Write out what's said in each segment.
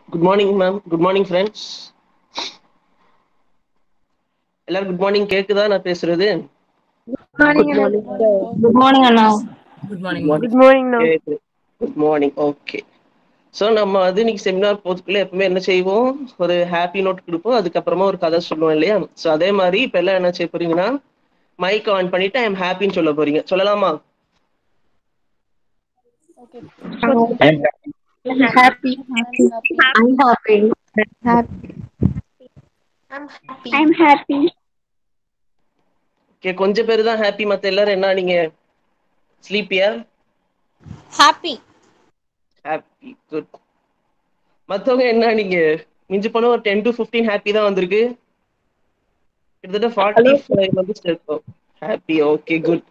Good morning ma'am good morning friends எல்லாரும் good morning கேக்குதா நான் பேசுறது குட் மார்னிங் அண்ணா good morning good morning good morning okay so நம்ம வந்து இன்னைக்கு செமினார் போறதுக்குள்ள எப்பவுமே என்ன செய்வோம் ஒரு ஹாப்பி நோட் கொடுப்போம் அதுக்கப்புறமா ஒரு கதை சொல்லுவோம் இல்லையா ஸோ அதே மாதிரி இப்போ எல்லாம் என்ன செய்ய போறீங்கன்னா மைக் ஆன் பண்ணிட்டு ஐ எம் ஹாப்பின்னு சொல்ல போறீங்க சொல்லலாமா happy I'm happy I'm happy okay கொஞ்சம் பேர் தான் ஹாப்பி மத்த எல்லாரும் என்ன நீங்க ஸ்லீப்பியா ஹாப்பி ஹாப்பி குட் மத்தவங்க என்ன நீங்க மிஞ்சி போன ஒரு டென் டு ஃபிஃப்டீன் ஹாப்பி தான் வந்திருக்கு கிட்டத்தட்ட ஃபார்ட்டி ஃபைவ் வந்து இருக்கும் happy okay good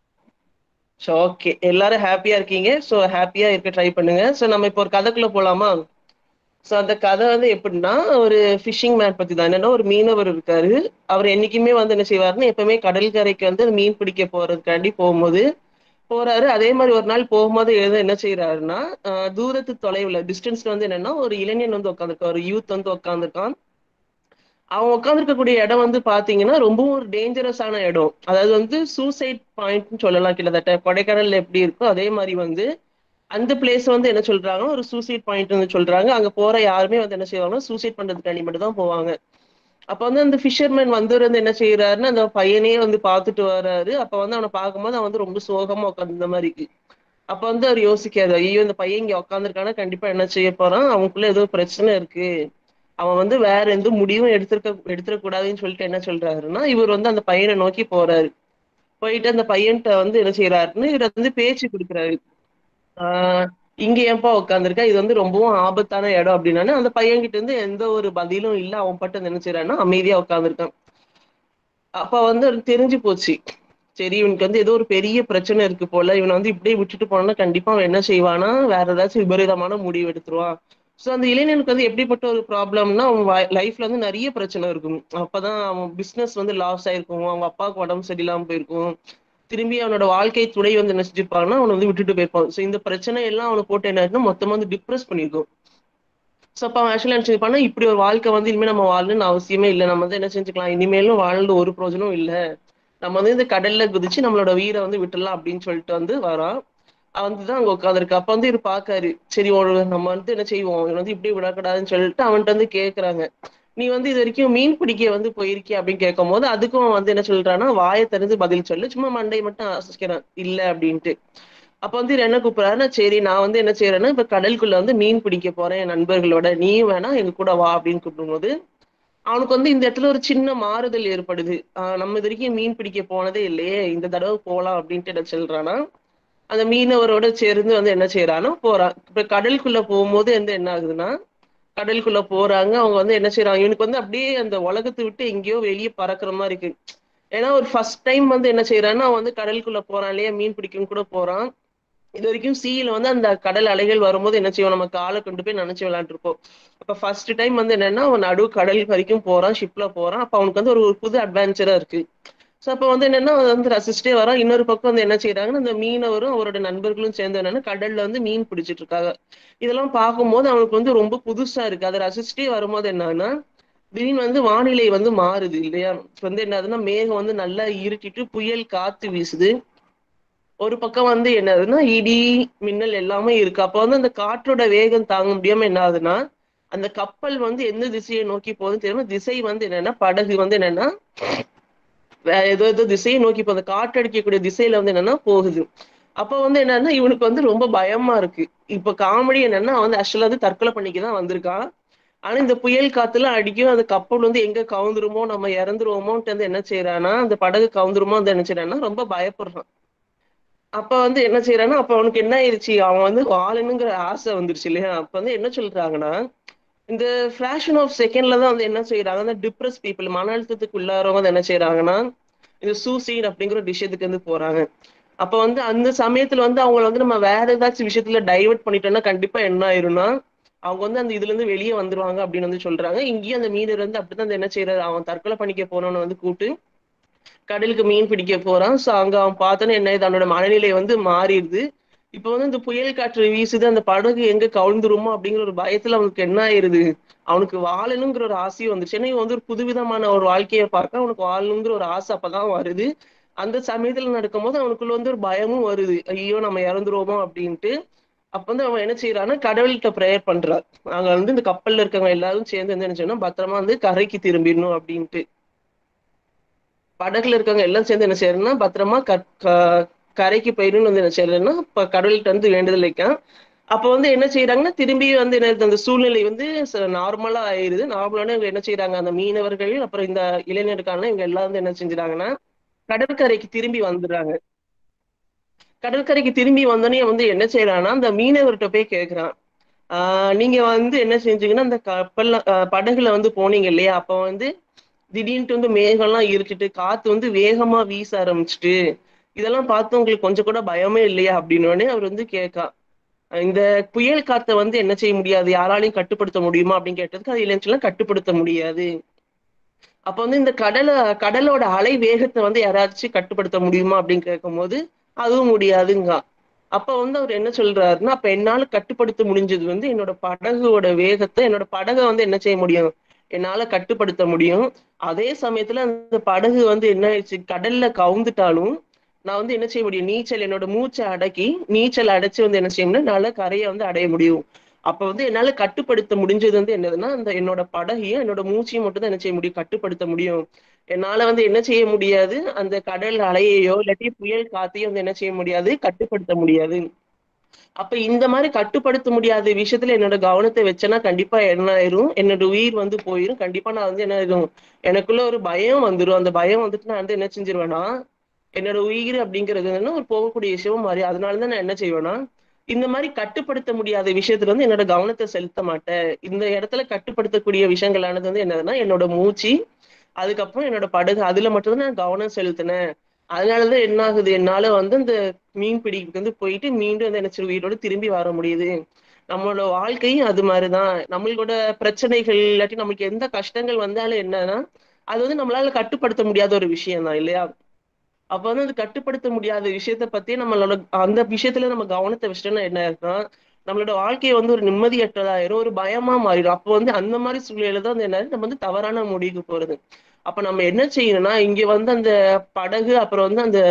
so okay எல்லாரும் ஹாப்பியா இருக்கீங்க ஸோ ஹாப்பியா இருக்க ட்ரை பண்ணுங்க ஸோ நம்ம இப்போ ஒரு கதைக்குள்ள போலாமா ஸோ அந்த கதை வந்து எப்படின்னா ஒரு ஃபிஷிங் மேன் பத்தி தான் என்னன்னா ஒரு மீனவர் இருக்காரு அவர் என்னைக்குமே வந்து என்ன செய்வாருன்னா எப்பவுமே கடற்கரைக்கு வந்து மீன் பிடிக்க போறதுக்காண்டி போகும்போது போறாரு அதே மாதிரி ஒரு நாள் போகும்போது எழுத என்ன செய்யறாருன்னா ஆஹ் தூரத்து தொலைவுல டிஸ்டன்ஸ்ல வந்து என்னன்னா ஒரு இளைஞன் வந்து உட்காந்துருக்கான் ஒரு யூத் வந்து உட்காந்துருக்கான் அவன் உட்காந்துருக்கக்கூடிய இடம் வந்து பாத்தீங்கன்னா ரொம்பவும் ஒரு டேஞ்சரஸான இடம் அதாவது வந்து சூசைட் பாயிண்ட்னு சொல்லலாம் கிட்டத்தட்ட கொடைக்கானல்ல எப்படி இருக்கோ அதே மாதிரி வந்து அந்த பிளேஸ் வந்து என்ன சொல்றாங்கன்னா ஒரு சூசைட் பாயிண்ட் வந்து சொல்றாங்க அங்க போற யாருமே வந்து என்ன செய்வாங்கன்னா சூசைட் பண்றதுக்காண்டி மட்டும் தான் போவாங்க அப்ப வந்து அந்த ஃபிஷர்மேன் வந்து வந்து என்ன செய்யறாருன்னா அந்த பையனே வந்து பார்த்துட்டு வர்றாரு அப்ப வந்து அவனை பார்க்கும்போது அவன் வந்து ரொம்ப சோகமா உட்காந்து இந்த மாதிரி இருக்கு அப்ப வந்து அவர் யோசிக்காது ஐயோ இந்த பையன் இங்க உட்காந்துருக்கானா கண்டிப்பா என்ன செய்ய போறான் அவனுக்குள்ள ஏதோ பிரச்சனை இருக்கு அவன் வந்து வேற எந்த முடிவும் எடுத்திருக்க எடுத்துடக்கூடாதுன்னு சொல்லிட்டு என்ன சொல்றாருன்னா இவர் வந்து அந்த பையனை நோக்கி போறாரு போயிட்டு அந்த பையன்கிட்ட வந்து என்ன செய்யறாருன்னு இவர் வந்து பேச்சு கொடுக்குறாரு ஆஹ் இங்க ஏன்பா உட்காந்துருக்க இது வந்து ரொம்பவும் ஆபத்தான இடம் அப்படின்னானு அந்த பையன்கிட்ட இருந்து எந்த ஒரு பதிலும் இல்ல அவன் பட்டு நினைச்சிடறான்னா அமைதியா உட்காந்துருக்கான் அப்ப வந்து அவருக்கு தெரிஞ்சு போச்சு சரி இவனுக்கு வந்து ஏதோ ஒரு பெரிய பிரச்சனை இருக்கு போல இவனை வந்து இப்படியே விட்டுட்டு போனா கண்டிப்பா அவன் என்ன செய்வானா வேற ஏதாச்சும் விபரீதமான முடிவு எடுத்துருவான் சோ அந்த இளைஞனுக்கு வந்து எப்படிப்பட்ட ஒரு ப்ராப்ளம்னா அவன் லைஃப்ல வந்து நிறைய பிரச்சனை இருக்கும் அப்பதான் அவன் பிசினஸ் வந்து லாஸ் ஆயிருக்கும் அவங்க அப்பாவுக்கு உடம்பு சரியில்லாம போயிருக்கும் திரும்பி அவனோட வாழ்க்கை துணை வந்து என்ன செஞ்சிருப்பாங்கன்னா அவனை வந்து விட்டுட்டு போயிருப்பான் ஸோ இந்த பிரச்சனை எல்லாம் அவனை போட்டு என்ன ஆயிருக்குன்னா மொத்தமா வந்து டிப்ரெஸ் பண்ணிருக்கும் ஸோ அப்போ அவன் ஆக்சுவலா நினைச்சிருப்பானா இப்படி ஒரு வாழ்க்கை வந்து இனிமே நம்ம வாழணும்னு அவசியமே இல்லை நம்ம வந்து என்ன செஞ்சுக்கலாம் இனிமேலும் வாழ்ந்து ஒரு பிரயோஜனம் இல்லை நம்ம வந்து இந்த கடல்ல குதிச்சு நம்மளோட உயிரை வந்து விட்டுடலாம் அப்படின்னு சொல்லிட்டு வந்து வரான் அவன் வந்து தான் அங்க உட்காந்துருக்கு அப்ப வந்து இவர் பாக்காரு சரி ஒரு நம்ம வந்து என்ன செய்வோம் இவன் வந்து இப்படி விடக்கூடாதுன்னு சொல்லிட்டு அவன்கிட்ட வந்து கேக்குறாங்க நீ வந்து இது வரைக்கும் மீன் பிடிக்க வந்து போயிருக்கிய அப்படின்னு கேட்கும் போது அதுக்கும் அவன் வந்து என்ன சொல்றான்னா வாயை திறந்து பதில் சொல்லு சும்மா மண்டையை மட்டும் அசைக்கிறான் இல்ல அப்படின்ட்டு அப்ப வந்து இவர் என்ன கூப்பிடுறாருன்னா சரி நான் வந்து என்ன செய்யறேன்னா இப்ப கடலுக்குள்ள வந்து மீன் பிடிக்க போறேன் என் நண்பர்களோட நீயும் வேணா எங்க கூட வா அப்படின்னு கூப்பிடும்போது அவனுக்கு வந்து இந்த இடத்துல ஒரு சின்ன மாறுதல் ஏற்படுது ஆஹ் நம்ம இது வரைக்கும் மீன் பிடிக்க போனதே இல்லையே இந்த தடவை போலாம் அப்படின்ட்டு என்ன சொல்றான்னா அந்த மீனவரோட சேர்ந்து வந்து என்ன செய்யறான்னா போறான் இப்ப கடலுக்குள்ள போகும்போது வந்து என்ன ஆகுதுன்னா கடலுக்குள்ள போறாங்க அவங்க வந்து என்ன செய்யறாங்க இவனுக்கு வந்து அப்படியே அந்த உலகத்தை விட்டு எங்கேயோ வெளியே பறக்குற மாதிரி இருக்கு ஏன்னா ஒரு ஃபர்ஸ்ட் டைம் வந்து என்ன செய்யறான்னா அவன் வந்து கடலுக்குள்ள போறான் இல்லையா மீன் பிடிக்கும் கூட போறான் இது வரைக்கும் சீல வந்து அந்த கடல் அலைகள் வரும்போது என்ன செய்வோம் நம்ம காலை கொண்டு போய் நினைச்சு விளையாண்டுருப்போம் அப்ப ஃபர்ஸ்ட் டைம் வந்து என்னன்னா அவன் நடு கடல் வரைக்கும் போறான் ஷிப்ல போறான் அப்ப அவனுக்கு வந்து ஒரு ஒரு புது அட்வென்ச்சரா இருக்கு ஸோ அப்போ வந்து என்னன்னா அவன் வந்து ரசிச்சுட்டே வரான் இன்னொரு பக்கம் வந்து என்ன செய்யறாங்கன்னா அந்த மீனவரும் அவரோட நண்பர்களும் சேர்ந்து என்னன்னா கடல்ல வந்து மீன் பிடிச்சிட்டு இருக்காங்க இதெல்லாம் பார்க்கும்போது அவனுக்கு வந்து ரொம்ப புதுசா இருக்கு அதை ரசிச்சுட்டே வரும்போது என்னன்னா திடீர்னு வந்து வானிலை வந்து மாறுது இல்லையா இப்ப வந்து என்னதுன்னா மேகம் வந்து நல்லா இருட்டிட்டு புயல் காத்து வீசுது ஒரு பக்கம் வந்து என்னதுன்னா இடி மின்னல் எல்லாமே இருக்கு அப்ப வந்து அந்த காற்றோட வேகம் தாங்க முடியாம என்ன ஆகுதுன்னா அந்த கப்பல் வந்து எந்த திசையை நோக்கி போகுதுன்னு தெரியாம திசை வந்து என்னன்னா படகு வந்து என்னன்னா வேற ஏதோ ஏதோ திசையை நோக்கி இப்போ அந்த காற்றடிக்கக்கூடிய திசையில வந்து என்னன்னா போகுது அப்ப வந்து என்னன்னா இவனுக்கு வந்து ரொம்ப பயமா இருக்கு இப்ப காமெடி என்னன்னா அவன் வந்து ஆக்சுவலா வந்து தற்கொலை பண்ணிக்க தான் வந்திருக்கான் ஆனா இந்த புயல் காத்துல அடிக்கும் அந்த கப்பல் வந்து எங்க கவுந்துருமோ நம்ம இறந்துருவோமோன்ட்டு வந்து என்ன செய்யறான்னா அந்த படகு கவுந்துருமோ வந்து என்ன செய்யறான்னா ரொம்ப பயப்படுறான் அப்ப வந்து என்ன செய்யறான்னா அப்ப அவனுக்கு என்ன ஆயிருச்சு அவன் வந்து வாழணுங்கிற ஆசை வந்துருச்சு இல்லையா அப்ப வந்து என்ன சொல்றாங்கன்னா இந்த ஃபிராக்ஷன் ஆஃப் செகண்ட்ல தான் வந்து என்ன செய்யறாங்க அந்த டிப்ரெஸ் பீப்புள் மன அழுத்தத்துக்கு உள்ளாரவங்க வந்து என்ன செய்யறாங்கன்னா இந்த சூசைட் அப்படிங்கிற ஒரு விஷயத்துக்கு வந்து போறாங்க அப்ப வந்து அந்த சமயத்துல வந்து அவங்கள வந்து நம்ம வேற ஏதாச்சும் விஷயத்துல டைவர்ட் பண்ணிட்டோம்னா கண்டிப்பா என்ன ஆயிரும்னா அவங்க வந்து அந்த இதுல இருந்து வெளியே வந்துருவாங்க அப்படின்னு வந்து சொல்றாங்க இங்கேயும் அந்த மீனர் வந்து அப்படிதான் அந்த என்ன செய்யறாரு அவன் தற்கொலை பண்ணிக்க போனவன வந்து கூட்டு கடலுக்கு மீன் பிடிக்க போறான் ஸோ அங்க அவன் பார்த்தோன்னே என்ன தன்னோட மனநிலை வந்து மாறிடுது இப்ப வந்து இந்த புயல் காற்று வீசுது அந்த படகு எங்க கவுந்துருமோ அப்படிங்கிற ஒரு பயத்துல அவனுக்கு என்ன ஆயிருது அவனுக்கு வாழணுங்கிற ஒரு ஆசையும் வந்துச்சு ஏன்னா இவன் வந்து ஒரு புதுவிதமான ஒரு வாழ்க்கையை பார்க்க அவனுக்கு வாழணுங்கிற ஒரு ஆசை அப்பதான் வருது அந்த சமயத்துல நடக்கும்போது அவனுக்குள்ள வந்து ஒரு பயமும் வருது ஐயோ நம்ம இறந்துருவோமோ அப்படின்ட்டு அப்ப வந்து அவன் என்ன செய்யறான்னா கடவுள்கிட்ட ப்ரேயர் பண்றான் நாங்க வந்து இந்த கப்பல்ல இருக்கவங்க எல்லாரும் சேர்ந்து வந்து என்ன செய்யணும் பத்திரமா வந்து கரைக்கு திரும்பிடணும் அப்படின்ட்டு படகுல இருக்கவங்க எல்லாம் சேர்ந்து என்ன செய்யறதுன்னா பத்திரமா க- க- கரைக்கு போயிடணும்னு வந்து என்ன செய்யறதுன்னா இப்ப கடவுள்கிட்ட வந்து வேண்டுதல் வைக்கான் அப்ப வந்து என்ன செய்யறாங்கன்னா திரும்பி வந்து என்ன அந்த சூழ்நிலை வந்து நார்மலா ஆயிருது நார்மலான இவங்க என்ன செய்யறாங்க அந்த மீனவர்கள் அப்புறம் இந்த இளைஞருக்கான இவங்க எல்லாம் வந்து என்ன செஞ்சுறாங்கன்னா கடற்கரைக்கு திரும்பி வந்துடுறாங்க கடற்கரைக்கு திரும்பி வந்தோடனே வந்து என்ன செய்யறான்னா அந்த மீனவர்கிட்ட போய் கேக்குறான் ஆஹ் நீங்க வந்து என்ன செஞ்சீங்கன்னா அந்த கப்பல்ல ஆஹ் படகுல வந்து போனீங்க இல்லையா அப்ப வந்து திடீர்னுட்டு வந்து மேகம்லாம் இருட்டுட்டு காத்து வந்து வேகமா வீச ஆரம்பிச்சுட்டு இதெல்லாம் பார்த்து உங்களுக்கு கொஞ்சம் கூட பயமே இல்லையா அப்படின்னு உடனே அவர் வந்து கேட்கா இந்த புயல் காத்தை வந்து என்ன செய்ய முடியாது யாராலையும் கட்டுப்படுத்த முடியுமா அப்படின்னு கேட்டதுக்கு அது இல்லைன்னு சொல்ல கட்டுப்படுத்த முடியாது அப்ப வந்து இந்த கடலை கடலோட அலை வேகத்தை வந்து யாராச்சும் கட்டுப்படுத்த முடியுமா அப்படின்னு கேட்கும்போது அதுவும் முடியாதுங்க அப்ப வந்து அவர் என்ன சொல்றாருன்னா அப்ப என்னால கட்டுப்படுத்த முடிஞ்சது வந்து என்னோட படகோட வேகத்தை என்னோட படகை வந்து என்ன செய்ய முடியும் என்னால கட்டுப்படுத்த முடியும் அதே சமயத்துல அந்த படகு வந்து என்ன ஆயிடுச்சு கடல்ல கவுந்துட்டாலும் நான் வந்து என்ன செய்ய முடியும் நீச்சல் என்னோட மூச்சை அடக்கி நீச்சல் அடைச்சு வந்து என்ன செய்யணும்னா என்னால கரையை வந்து அடைய முடியும் அப்ப வந்து என்னால கட்டுப்படுத்த முடிஞ்சது வந்து என்னதுன்னா அந்த என்னோட படகையும் என்னோட மூச்சையும் மட்டும் தான் என்ன செய்ய முடியும் கட்டுப்படுத்த முடியும் என்னால வந்து என்ன செய்ய முடியாது அந்த கடல் அலையையோ இல்லாட்டி புயல் காத்தையோ வந்து என்ன செய்ய முடியாது கட்டுப்படுத்த முடியாது அப்ப இந்த மாதிரி கட்டுப்படுத்த முடியாத விஷயத்துல என்னோட கவனத்தை வச்சேன்னா கண்டிப்பா என்ன ஆயிரும் என்னோட உயிர் வந்து போயிரும் கண்டிப்பா நான் வந்து என்ன ஆயிரும் எனக்குள்ள ஒரு பயம் வந்துரும் அந்த பயம் வந்துட்டு நான் வந்து என்ன செஞ்சிருவேன்னா என்னோட உயிர் அப்படிங்கிறது வந்து ஒரு போகக்கூடிய விஷயம் மாதிரி அதனாலதான் நான் என்ன செய்வேன்னா இந்த மாதிரி கட்டுப்படுத்த முடியாத விஷயத்துல வந்து என்னோட கவனத்தை செலுத்த மாட்டேன் இந்த இடத்துல கட்டுப்படுத்தக்கூடிய விஷயங்களானது வந்து என்னதுன்னா என்னோட மூச்சு அதுக்கப்புறம் என்னோட படகு அதுல மட்டும்தான் நான் கவனம் செலுத்தினேன் அதனாலதான் என்ன ஆகுது என்னால வந்து இந்த மீன் பிடிக்கு வந்து போயிட்டு மீண்டும் வந்து என்ன உயிரோட திரும்பி வர முடியுது நம்மளோட வாழ்க்கையும் அது மாதிரிதான் நம்மளோட பிரச்சனைகள் இல்லாட்டி நமக்கு எந்த கஷ்டங்கள் வந்தாலும் என்னன்னா அது வந்து நம்மளால கட்டுப்படுத்த முடியாத ஒரு விஷயம் தான் இல்லையா அப்ப வந்து அது கட்டுப்படுத்த முடியாத விஷயத்த பத்தி நம்மளோட அந்த விஷயத்துல நம்ம கவனத்தை வச்சுட்டோம்னா என்ன இருக்குன்னா நம்மளோட வாழ்க்கையை வந்து ஒரு நிம்மதியற்றதாயிரும் ஒரு பயமா மாறிடும் அப்போ வந்து அந்த மாதிரி சூழ்நிலையில தான் வந்து என்ன நம்ம வந்து தவறான முடிவுக்கு போறது அப்ப நம்ம என்ன செய்யணும்னா இங்க வந்து அந்த படகு அப்புறம் வந்து அந்த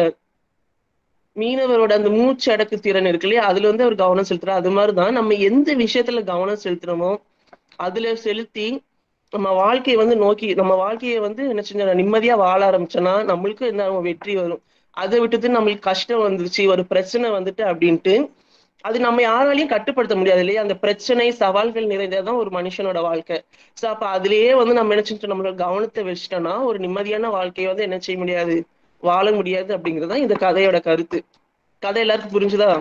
மீனவரோட அந்த மூச்சு அடக்கு திறன் இருக்கு இல்லையா அதுல வந்து அவர் கவனம் செலுத்துறா அது மாதிரிதான் நம்ம எந்த விஷயத்துல கவனம் செலுத்துறோமோ அதுல செலுத்தி நம்ம வாழ்க்கையை வந்து நோக்கி நம்ம வாழ்க்கையை வந்து என்ன செஞ்ச நிம்மதியா வாழ ஆரம்பிச்சோன்னா நம்மளுக்கு என்ன ஆகும்? வெற்றி வரும் அதை விட்டுட்டு நம்மளுக்கு கஷ்டம் வந்துருச்சு ஒரு பிரச்சனை வந்துட்டு அப்படின்ட்டு அது நம்ம யாராலையும் கட்டுப்படுத்த முடியாது இல்லையா அந்த பிரச்சனை சவால்கள் நிறைந்ததான் ஒரு மனுஷனோட வாழ்க்கை சோ அப்ப அதுலயே வந்து நம்ம என்ன செஞ்சோம் நம்மளோட கவனத்தை வச்சுட்டோம்னா ஒரு நிம்மதியான வாழ்க்கையை வந்து என்ன செய்ய முடியாது வாழ முடியாது அப்படிங்கிறது தான் இந்த கதையோட கருத்து கதை எல்லாருக்கும் புரிஞ்சுதா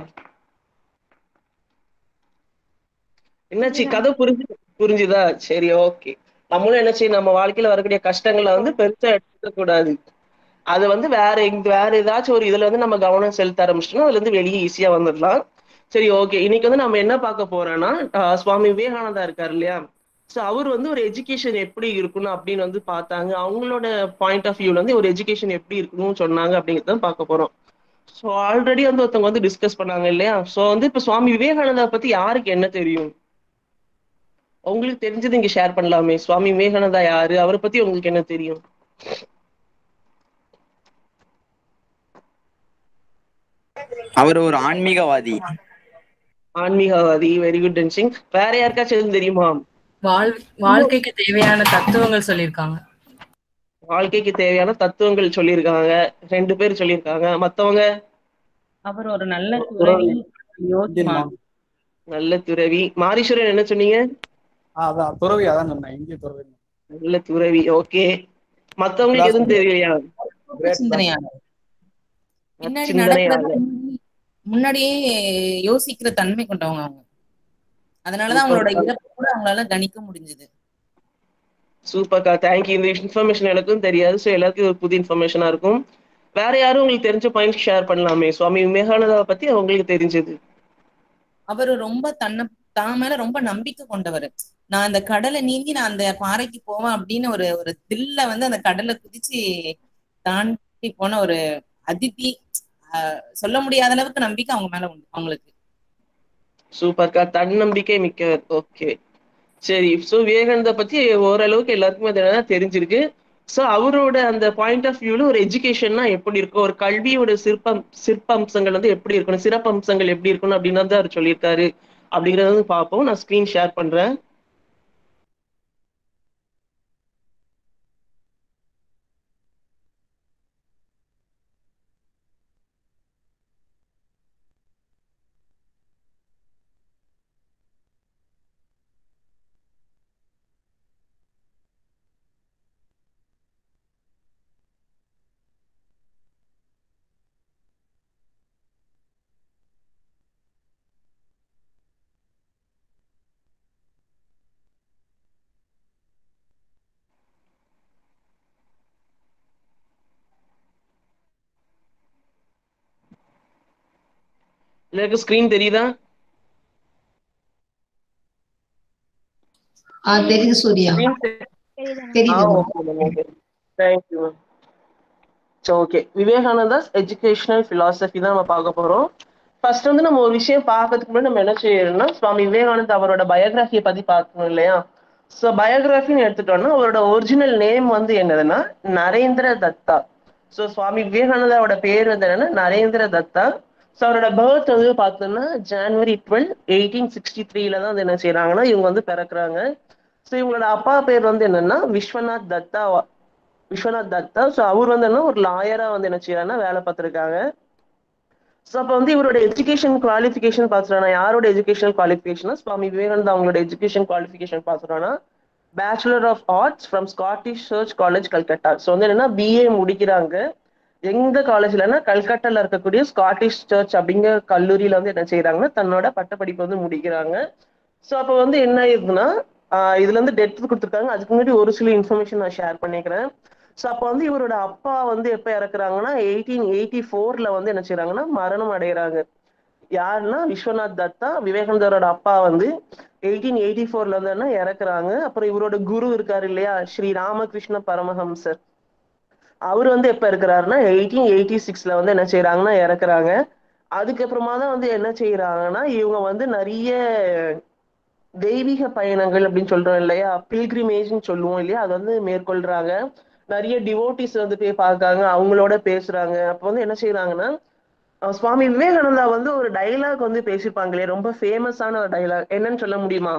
என்னாச்சு கதை புரிஞ்சு புரிஞ்சுதா சரி ஓகே நம்மளும் என்ன செய்யும் நம்ம வாழ்க்கையில வரக்கூடிய கஷ்டங்களை வந்து பெருசா எடுத்துக்க கூடாது அது வந்து வேற எங்க வேற ஏதாச்சும் ஒரு இதுல வந்து நம்ம கவனம் செலுத்த ஆரம்பிச்சிட்டோம்னா அதுல இருந்து வெளியே ஈஸியா வந்துடலாம் சரி ஓகே இன்னைக்கு வந்து நம்ம என்ன பார்க்க போறோம்னா ஆஹ் சுவாமி விவேகானந்தா இருக்காரு இல்லையா ஸோ அவர் வந்து ஒரு எஜுகேஷன் எப்படி இருக்கணும் அப்படின்னு வந்து பார்த்தாங்க அவங்களோட பாயிண்ட் ஆஃப் வியூல வந்து ஒரு எஜுகேஷன் எப்படி இருக்கணும்னு சொன்னாங்க அப்படிங்கிறத பார்க்க போறோம் ஸோ ஆல்ரெடி வந்து ஒருத்தவங்க வந்து டிஸ்கஸ் பண்ணாங்க இல்லையா ஸோ வந்து இப்போ சுவாமி விவேகானந்தா பத்தி யாருக்கு என்ன தெரியும் உங்களுக்கு தெரிஞ்சது இங்க ஷேர் பண்ணலாமே சுவாமி விவேகானந்தா யாரு அவரை பத்தி உங்களுக்கு என்ன தெரியும் அவர் ஒரு ஆன்மீகவாதி ஆன்மீகவாதி வெரி குட் டென்சிங் வேற யாருக்காச்சும் எதுவும் தெரியுமா வாழ் வாழ்க்கைக்கு தேவையான தத்துவங்கள் சொல்லியிருக்காங்க வாழ்க்கைக்கு தேவையான தத்துவங்கள் சொல்லியிருக்காங்க ரெண்டு பேர் சொல்லியிருக்காங்க மத்தவங்க அவர் ஒரு நல்ல துறவி யோசிப்பான் நல்ல துறவி மாரீஸ்வரன் என்ன சொன்னீங்க ஆ, அதான் துறவி அதான் சொன்னேன் இந்திய துறவி நல்ல துறவி ஓகே மத்தவங்களுக்கு எதுவும் தெரியலையா சிந்தனையாளர் பின்னாடி சிந்தனையாளர். நடக்கிறத முன்னாடியே யோசிக்கிற தன்மை கொண்டவங்க அவங்க அதனாலதான் அவங்களோட இறப்பு கூட அவங்களால கணிக்க முடிஞ்சது சூப்பர்க்கா தேங்க்யூ இந்த இன்ஃபர்மேஷன் எனக்கும் தெரியாது ஸோ எல்லாருக்கும் இது ஒரு புது இன்ஃபர்மேஷனா இருக்கும் வேற யாரும் உங்களுக்கு தெரிஞ்ச பாயிண்ட் ஷேர் பண்ணலாமே சுவாமி விவேகானந்தாவை பத்தி உங்களுக்கு தெரிஞ்சது அவர் ரொம்ப தன்னை தான் மேல ரொம்ப நம்பிக்கை கொண்டவர் நான் அந்த கடலை நீங்கி நான் அந்த பாறைக்கு போவேன் அப்படின்னு ஒரு ஒரு தில்ல வந்து அந்த கடலை குதிச்சு தாண்டி போன ஒரு அதிதி அஹ், சொல்ல முடியாத அளவுக்கு நம்பிக்கை அவங்க மேல உண்டு அவங்களுக்கு சூப்பர்க்கா தன்னம்பிக்கை மிக்கவர் ஓகே சரி ஸோ விவேகானந்தா பத்தி ஓரளவுக்கு எல்லாருக்குமே அது என்னன்னா தெரிஞ்சிருக்கு ஸோ அவரோட அந்த பாயிண்ட் ஆஃப் வியூல ஒரு எஜுகேஷன்னா எப்படி இருக்கும் ஒரு கல்வியோட சிற்பம் சிற்பம்சங்கள் வந்து எப்படி இருக்கணும் சிறப்பம்சங்கள் எப்படி இருக்கணும் அப்படின்னு வந்து அவர் சொல்லியிருக்காரு அப்படிங்கறத வந்து பார்ப்போம் நான் ஸ்க்ரீன் ஷேர் பண்றேன் எல்லாருக்கும் ஸ்க்ரீன் தெரியுதா ஆ தெரியுது சூர்யா தெரியுது thank you ma'am so okay Vivekananda's educational philosophy தான் நம்ம பார்க்க போறோம் ஃபர்ஸ்ட் வந்து நம்ம ஒரு விஷயம் பார்க்கறதுக்கு முன்னாடி நம்ம என்ன செய்யணும்னா சுவாமி விவேகானந்தா அவரோட பயோகிராஃபியை பத்தி பார்க்கணும் இல்லையா ஸோ பயோகிராஃபின்னு எடுத்துட்டோம்னா அவரோட ஒரிஜினல் நேம் வந்து என்னதுன்னா நரேந்திர தத்தா ஸோ சுவாமி விவேகானந்தாவோட பேர் வந்து என்னன்னா நரேந்திர தத்தா ஸோ அவரோட பர்த் வந்து பார்த்தோம்னா ஜனவரி டுவெல் எயிட்டீன் சிக்ஸ்டி த்ரீல தான் வந்து என்ன செய்யறாங்கன்னா இவங்க வந்து பிறக்குறாங்க ஸோ இவங்களோட அப்பா பேர் வந்து என்னன்னா விஸ்வநாத் தத்தா விஸ்வநாத் தத்தா ஸோ அவர் வந்து என்ன ஒரு லாயரா வந்து என்ன செய்யறாருன்னா வேலை பார்த்துருக்காங்க ஸோ அப்போ வந்து இவரோட எஜுகேஷன் குவாலிஃபிகேஷன் பார்த்துட்டோம்னா யாரோட எஜுகேஷனல் குவாலிஃபிகேஷன் சுவாமி விவேகானந்தா அவங்களோட எஜுகேஷன் குவாலிஃபிகேஷன் பார்த்துட்டோம்னா bachelor of arts from Scottish church college Calcutta so வந்து என்னன்னா பிஏ முடிக்கிறாங்க எந்த காலேஜ்லன்னா கல்கட்டால இருக்கக்கூடிய ஸ்காட்டிஷ் சர்ச் அப்படிங்கிற கல்லூரியில வந்து என்ன செய்யறாங்கன்னா தன்னோட பட்டப்படிப்பு வந்து முடிக்கிறாங்க ஸோ அப்போ வந்து என்ன ஆயிருதுன்னா ஆஹ் இதுல இருந்து டெத் கொடுத்துருக்காங்க அதுக்கு முன்னாடி ஒரு சில இன்ஃபர்மேஷன் நான் ஷேர் பண்ணிக்கிறேன் ஸோ அப்போ வந்து இவரோட அப்பா வந்து எப்போ இறக்குறாங்கன்னா எயிட்டீன் எயிட்டி ஃபோர்ல வந்து என்ன செய்யறாங்கன்னா மரணம் அடைகிறாங்க யாருன்னா விஸ்வநாத் தத்தா விவேகானந்தரோட அப்பா வந்து எயிட்டீன் எயிட்டி ஃபோர்ல வந்து என்ன இறக்குறாங்க அப்புறம் இவரோட குரு இருக்காரு இல்லையா ஸ்ரீ ராமகிருஷ்ண பரமஹம்சர் அவர் வந்து எப்ப இருக்கிறாருன்னா எயிட்டீன் எயிட்டி சிக்ஸ்ல வந்து என்ன செய்யறாங்கன்னா இறக்குறாங்க அதுக்கப்புறமா தான் வந்து என்ன செய்யறாங்கன்னா இவங்க வந்து நிறைய தெய்வீக பயணங்கள் அப்படின்னு சொல்றோம் இல்லையா பில்கிரிமேஜ்னு சொல்லுவோம் இல்லையா அது வந்து மேற்கொள்றாங்க நிறைய டிவோட்டிஸ் வந்து போய் பார்க்காங்க அவங்களோட பேசுறாங்க அப்ப வந்து என்ன செய்யறாங்கன்னா அஹ் சுவாமி விவேகானந்தா வந்து ஒரு டைலாக் வந்து பேசியிருப்பாங்களே ரொம்ப ஃபேமஸான ஒரு டைலாக் என்னன்னு சொல்ல முடியுமா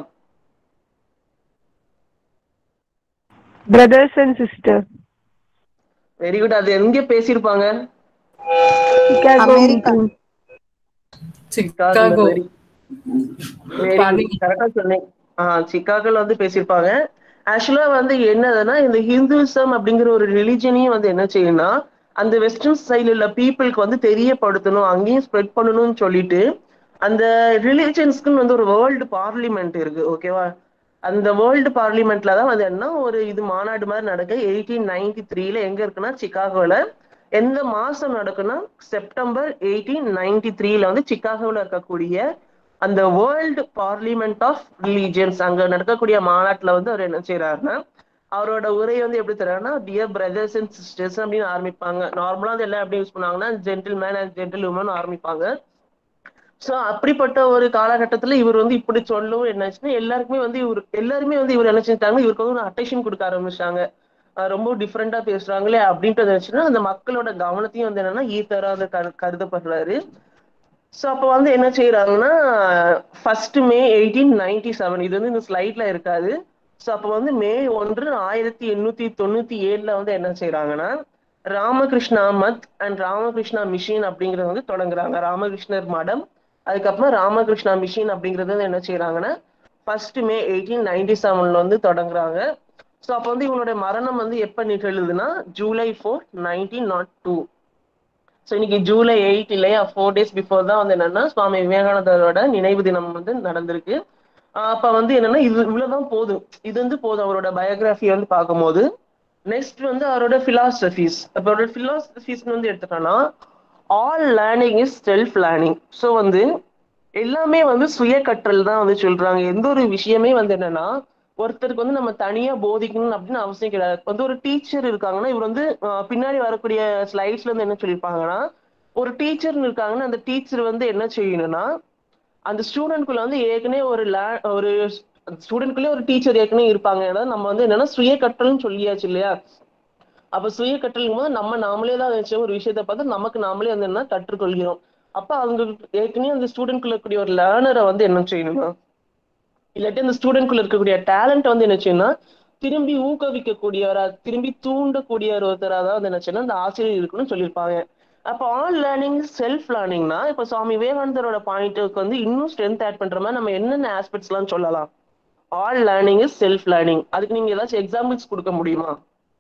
brothers and sisters. Very good அது எங்க பேசியிருப்பாங்க Chicago America. meeting. சிக்காகோ கரெக்டா சொன்னீங்க ஆஹ் சிக்காகோல வந்து பேசியிருப்பாங்க ஆக்சுவலா வந்து என்னதுன்னா இந்த ஹிந்துசம் அப்படிங்கிற ஒரு ரிலிஜனையும் வந்து என்ன செய்யும்னா அந்த வெஸ்டர்ன் சைடில் உள்ள பீப்புளுக்கு வந்து தெரியப்படுத்தணும் அங்கேயும் ஸ்ப்ரெட் பண்ணணும்னு சொல்லிட்டு அந்த ரிலிஜன்ஸ்க்குன்னு வந்து ஒரு வேர்ல்டு பார்லிமெண்ட் இருக்கு ஓகேவா அந்த வேர்ல்டு பார்லிமெண்ட்ல தான் வந்து என்ன ஒரு இது மாநாடு மாதிரி நடக்க எயிட்டீன் நைன்டி த்ரீல எங்க இருக்குன்னா சிகாகோல எந்த மாசம் நடக்குன்னா செப்டம்பர் எயிட்டீன் நைன்டி த்ரீல வந்து சிகாகோல இருக்கக்கூடிய அந்த வேர்ல்டு பார்லிமெண்ட் ஆஃப் ரிலீஜியன்ஸ் அங்க நடக்கக்கூடிய மாநாட்டுல வந்து அவர் என்ன செய்யறாருன்னா அவரோட உரை வந்து எப்படி தர்றாருன்னா டியர் பிரதர்ஸ் அண்ட் சிஸ்டர்ஸ் அப்படின்னு ஆரம்பிப்பாங்க நார்மலா வந்து எல்லாம் எப்படி யூஸ் பண்ணுவாங்கன்னா gentleman and gentlewoman ஆரம்பிப்பாங்க சோ அப்படிப்பட்ட ஒரு காலகட்டத்துல இவர் வந்து இப்படி சொல்லவும் என்னாச்சுன்னா எல்லாருக்குமே வந்து இவர் எல்லாருமே வந்து இவர் என்ன செஞ்சாங்க இவருக்கு வந்து ஒரு அட்டென்ஷன் கொடுக்க ஆரம்பிச்சாங்க அஹ் ரொம்ப டிஃப்ரெண்டா பேசுறாங்களே அப்படின்றத வச்சுன்னா அந்த மக்களோட கவனத்தையும் வந்து என்னன்னா ஈத்தரா கரு கருதப்படுறாரு ஸோ அப்போ வந்து என்ன செய்யறாங்கன்னா first May eighteen ninety seven இது வந்து இந்த ஸ்லைட்ல இருக்காது ஸோ அப்போ வந்து மே ஒன்று ஆயிரத்தி எண்ணூத்தி தொண்ணூத்தி ஏழுல வந்து என்ன செய்யறாங்கன்னா ராமகிருஷ்ணா மத் அண்ட் ராமகிருஷ்ணா மிஷின் அப்படிங்கறது வந்து தொடங்குறாங்க ராமகிருஷ்ணர் மடம் அதுக்கப்புறம் ராமகிருஷ்ணா மிஷின் அப்படிங்கறது வந்து என்ன செய்யறாங்கன்னா ஃபர்ஸ்ட் மே எயிட்டீன் நைன்டி செவன்ல வந்து தொடங்குறாங்க ஸோ அப்போ வந்து இவங்களுடைய மரணம் வந்து எப்போ நிகழுதுன்னா July four nineteen naught two so இன்னைக்கு ஜூலை எயிட் இல்லையா ஃபோர் டேஸ் பிஃபோர் தான் வந்து என்னன்னா சுவாமி விவேகானந்தரோட நினைவு தினம் வந்து நடந்திருக்கு ஆஹ் அப்ப வந்து என்னன்னா இது இவ்வளவுதான் போதும் இது வந்து போதும் அவரோட பயோகிராஃபி வந்து பார்க்கும்போது நெக்ஸ்ட் வந்து அவரோட பிலாசபிஸ் அவரோட பிலாசபிஸ் வந்து எடுத்துட்டோம்னா all learning is self learning so வந்து எல்லாமே வந்து சுய கற்றல் தான் வந்து சொல்றாங்க எந்த ஒரு விஷயமே வந்து என்னன்னா ஒருத்தருக்கு வந்து நம்ம தனியா போதிக்கணும் அப்படின்னு அவசியம் கிடையாது வந்து ஒரு டீச்சர் இருக்காங்கன்னா இவர் வந்து ஆஹ் பின்னாடி வரக்கூடிய ஸ்லைட்ஸ்ல இருந்து என்ன சொல்லியிருப்பாங்கன்னா ஒரு டீச்சர்னு இருக்காங்கன்னா அந்த டீச்சர் வந்து என்ன செய்யணும்னா அந்த ஸ்டூடெண்ட்குள்ள வந்து ஏற்கனவே ஒரு லே ஒரு ஸ்டூடெண்ட்குள்ளே ஒரு டீச்சர் ஏற்கனவே இருப்பாங்க ஏன்னா நம்ம வந்து என்னன்னா சுய கற்றல்னு சொல்லியாச்சு இல்லையா அப்ப சுய கற்றலும் போது நம்ம நாமளே தான் வச்சு ஒரு விஷயத்த பார்த்து நமக்கு நாமளே வந்து என்ன கற்றுக்கொள்கிறோம் அப்ப அவங்க ஏற்கனவே அந்த ஸ்டூடெண்ட்குள்ள இருக்கக்கூடிய ஒரு லேர்னரை வந்து என்ன செய்யணும்னா இல்லாட்டி அந்த ஸ்டூடெண்ட்குள்ள இருக்கக்கூடிய டேலண்ட் வந்து என்ன செய்யணும்னா திரும்பி ஊக்குவிக்கக்கூடியவரா திரும்பி தூண்டக்கூடிய ஒருத்தரா தான் வந்து என்ன செய்யணும் அந்த ஆசிரியர் இருக்கணும்னு சொல்லியிருப்பாங்க அப்போ ஆல் லேர்னிங் செல்ஃப் லேர்னிங்னா இப்போ சுவாமி விவேகானந்தரோட பாயிண்ட்டுக்கு வந்து இன்னும் ஸ்ட்ரென்த் ஆட் பண்ற மாதிரி நம்ம என்னென்ன ஆஸ்பெக்ட்ஸ்லாம் சொல்லலாம் all learning is self learning அதுக்கு நீங்க ஏதாச்சும் எக்ஸாம்பிள்ஸ் கொடுக்க முடியுமா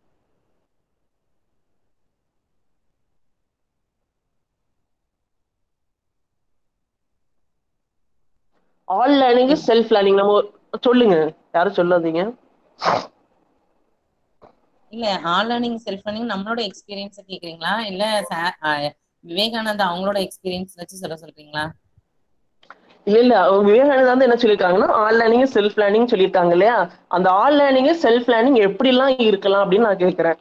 all learning is self learning நம்ம சொல்லுங்க யாரும் சொல்லாதீங்க இல்ல ஆல் லேர்னிங் செல்ஃப் லேர்னிங் நம்மளோட எக்ஸ்பீரியன்ஸ் கேக்குறீங்களா இல்ல sir- ஆஹ் விவேகானந்தா அவங்களோட எக்ஸ்பீரியன்ஸ் வச்சு சொல்ல சொல்றீங்களா இல்ல இல்ல அவங்க விவேகானந்தா வந்து என்ன சொல்லியிருக்காங்கன்னா ஆல் லேர்னிங் செல்ஃப் லேர்னிங் சொல்லியிருக்காங்க இல்லையா அந்த ஆல் லேர்னிங் செல்ஃப் லேர்னிங் எப்படிலாம் இருக்கலாம் அப்படின்னு நான் கேட்கிறேன்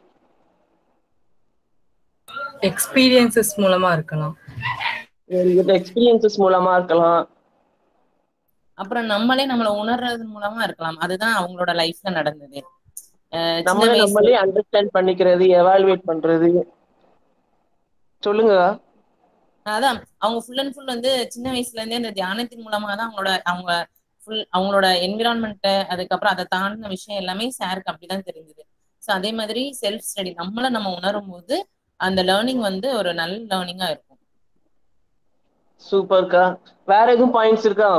எக்ஸ்பீரியன்சஸ் மூலமா இருக்கலாம் எக்ஸ்பீரியன்சஸ் மூலமா இருக்கலாம் அப்புறம் நம்மளே நம்மள உணர்றது மூலமா இருக்கலாம் அதுதான் அவங்களோட லைஃப்ல நடந்தது அஹ் சின்ன நம்மளே வயசுல நம்மளே அண்டர்ஸ்டாண்ட் பண்ணிக்கிறது எவாலுவேட் பண்றது சொல்லுங்க அதான் அவங்க ஃபுல் அண்ட் ஃபுல் வந்து சின்ன வயசுல இருந்தே அந்த தியானத்தின் மூலமா தான் அவங்களோட அவங்க ஃபுல் அவங்களோட என்விரான்மெண்ட் அதுக்கப்புறம் அதை தாண்டின விஷயம் எல்லாமே சாருக்கு அப்படிதான் தெரிஞ்சது ஸோ அதே மாதிரி செல்ஃப் ஸ்டடி நம்மள நம்ம உணரும் போது அந்த லேர்னிங் வந்து ஒரு நல்ல லேர்னிங்கா இருக்கும் சூப்பர்க்கா வேற எதுவும் பாயிண்ட்ஸ் இருக்கா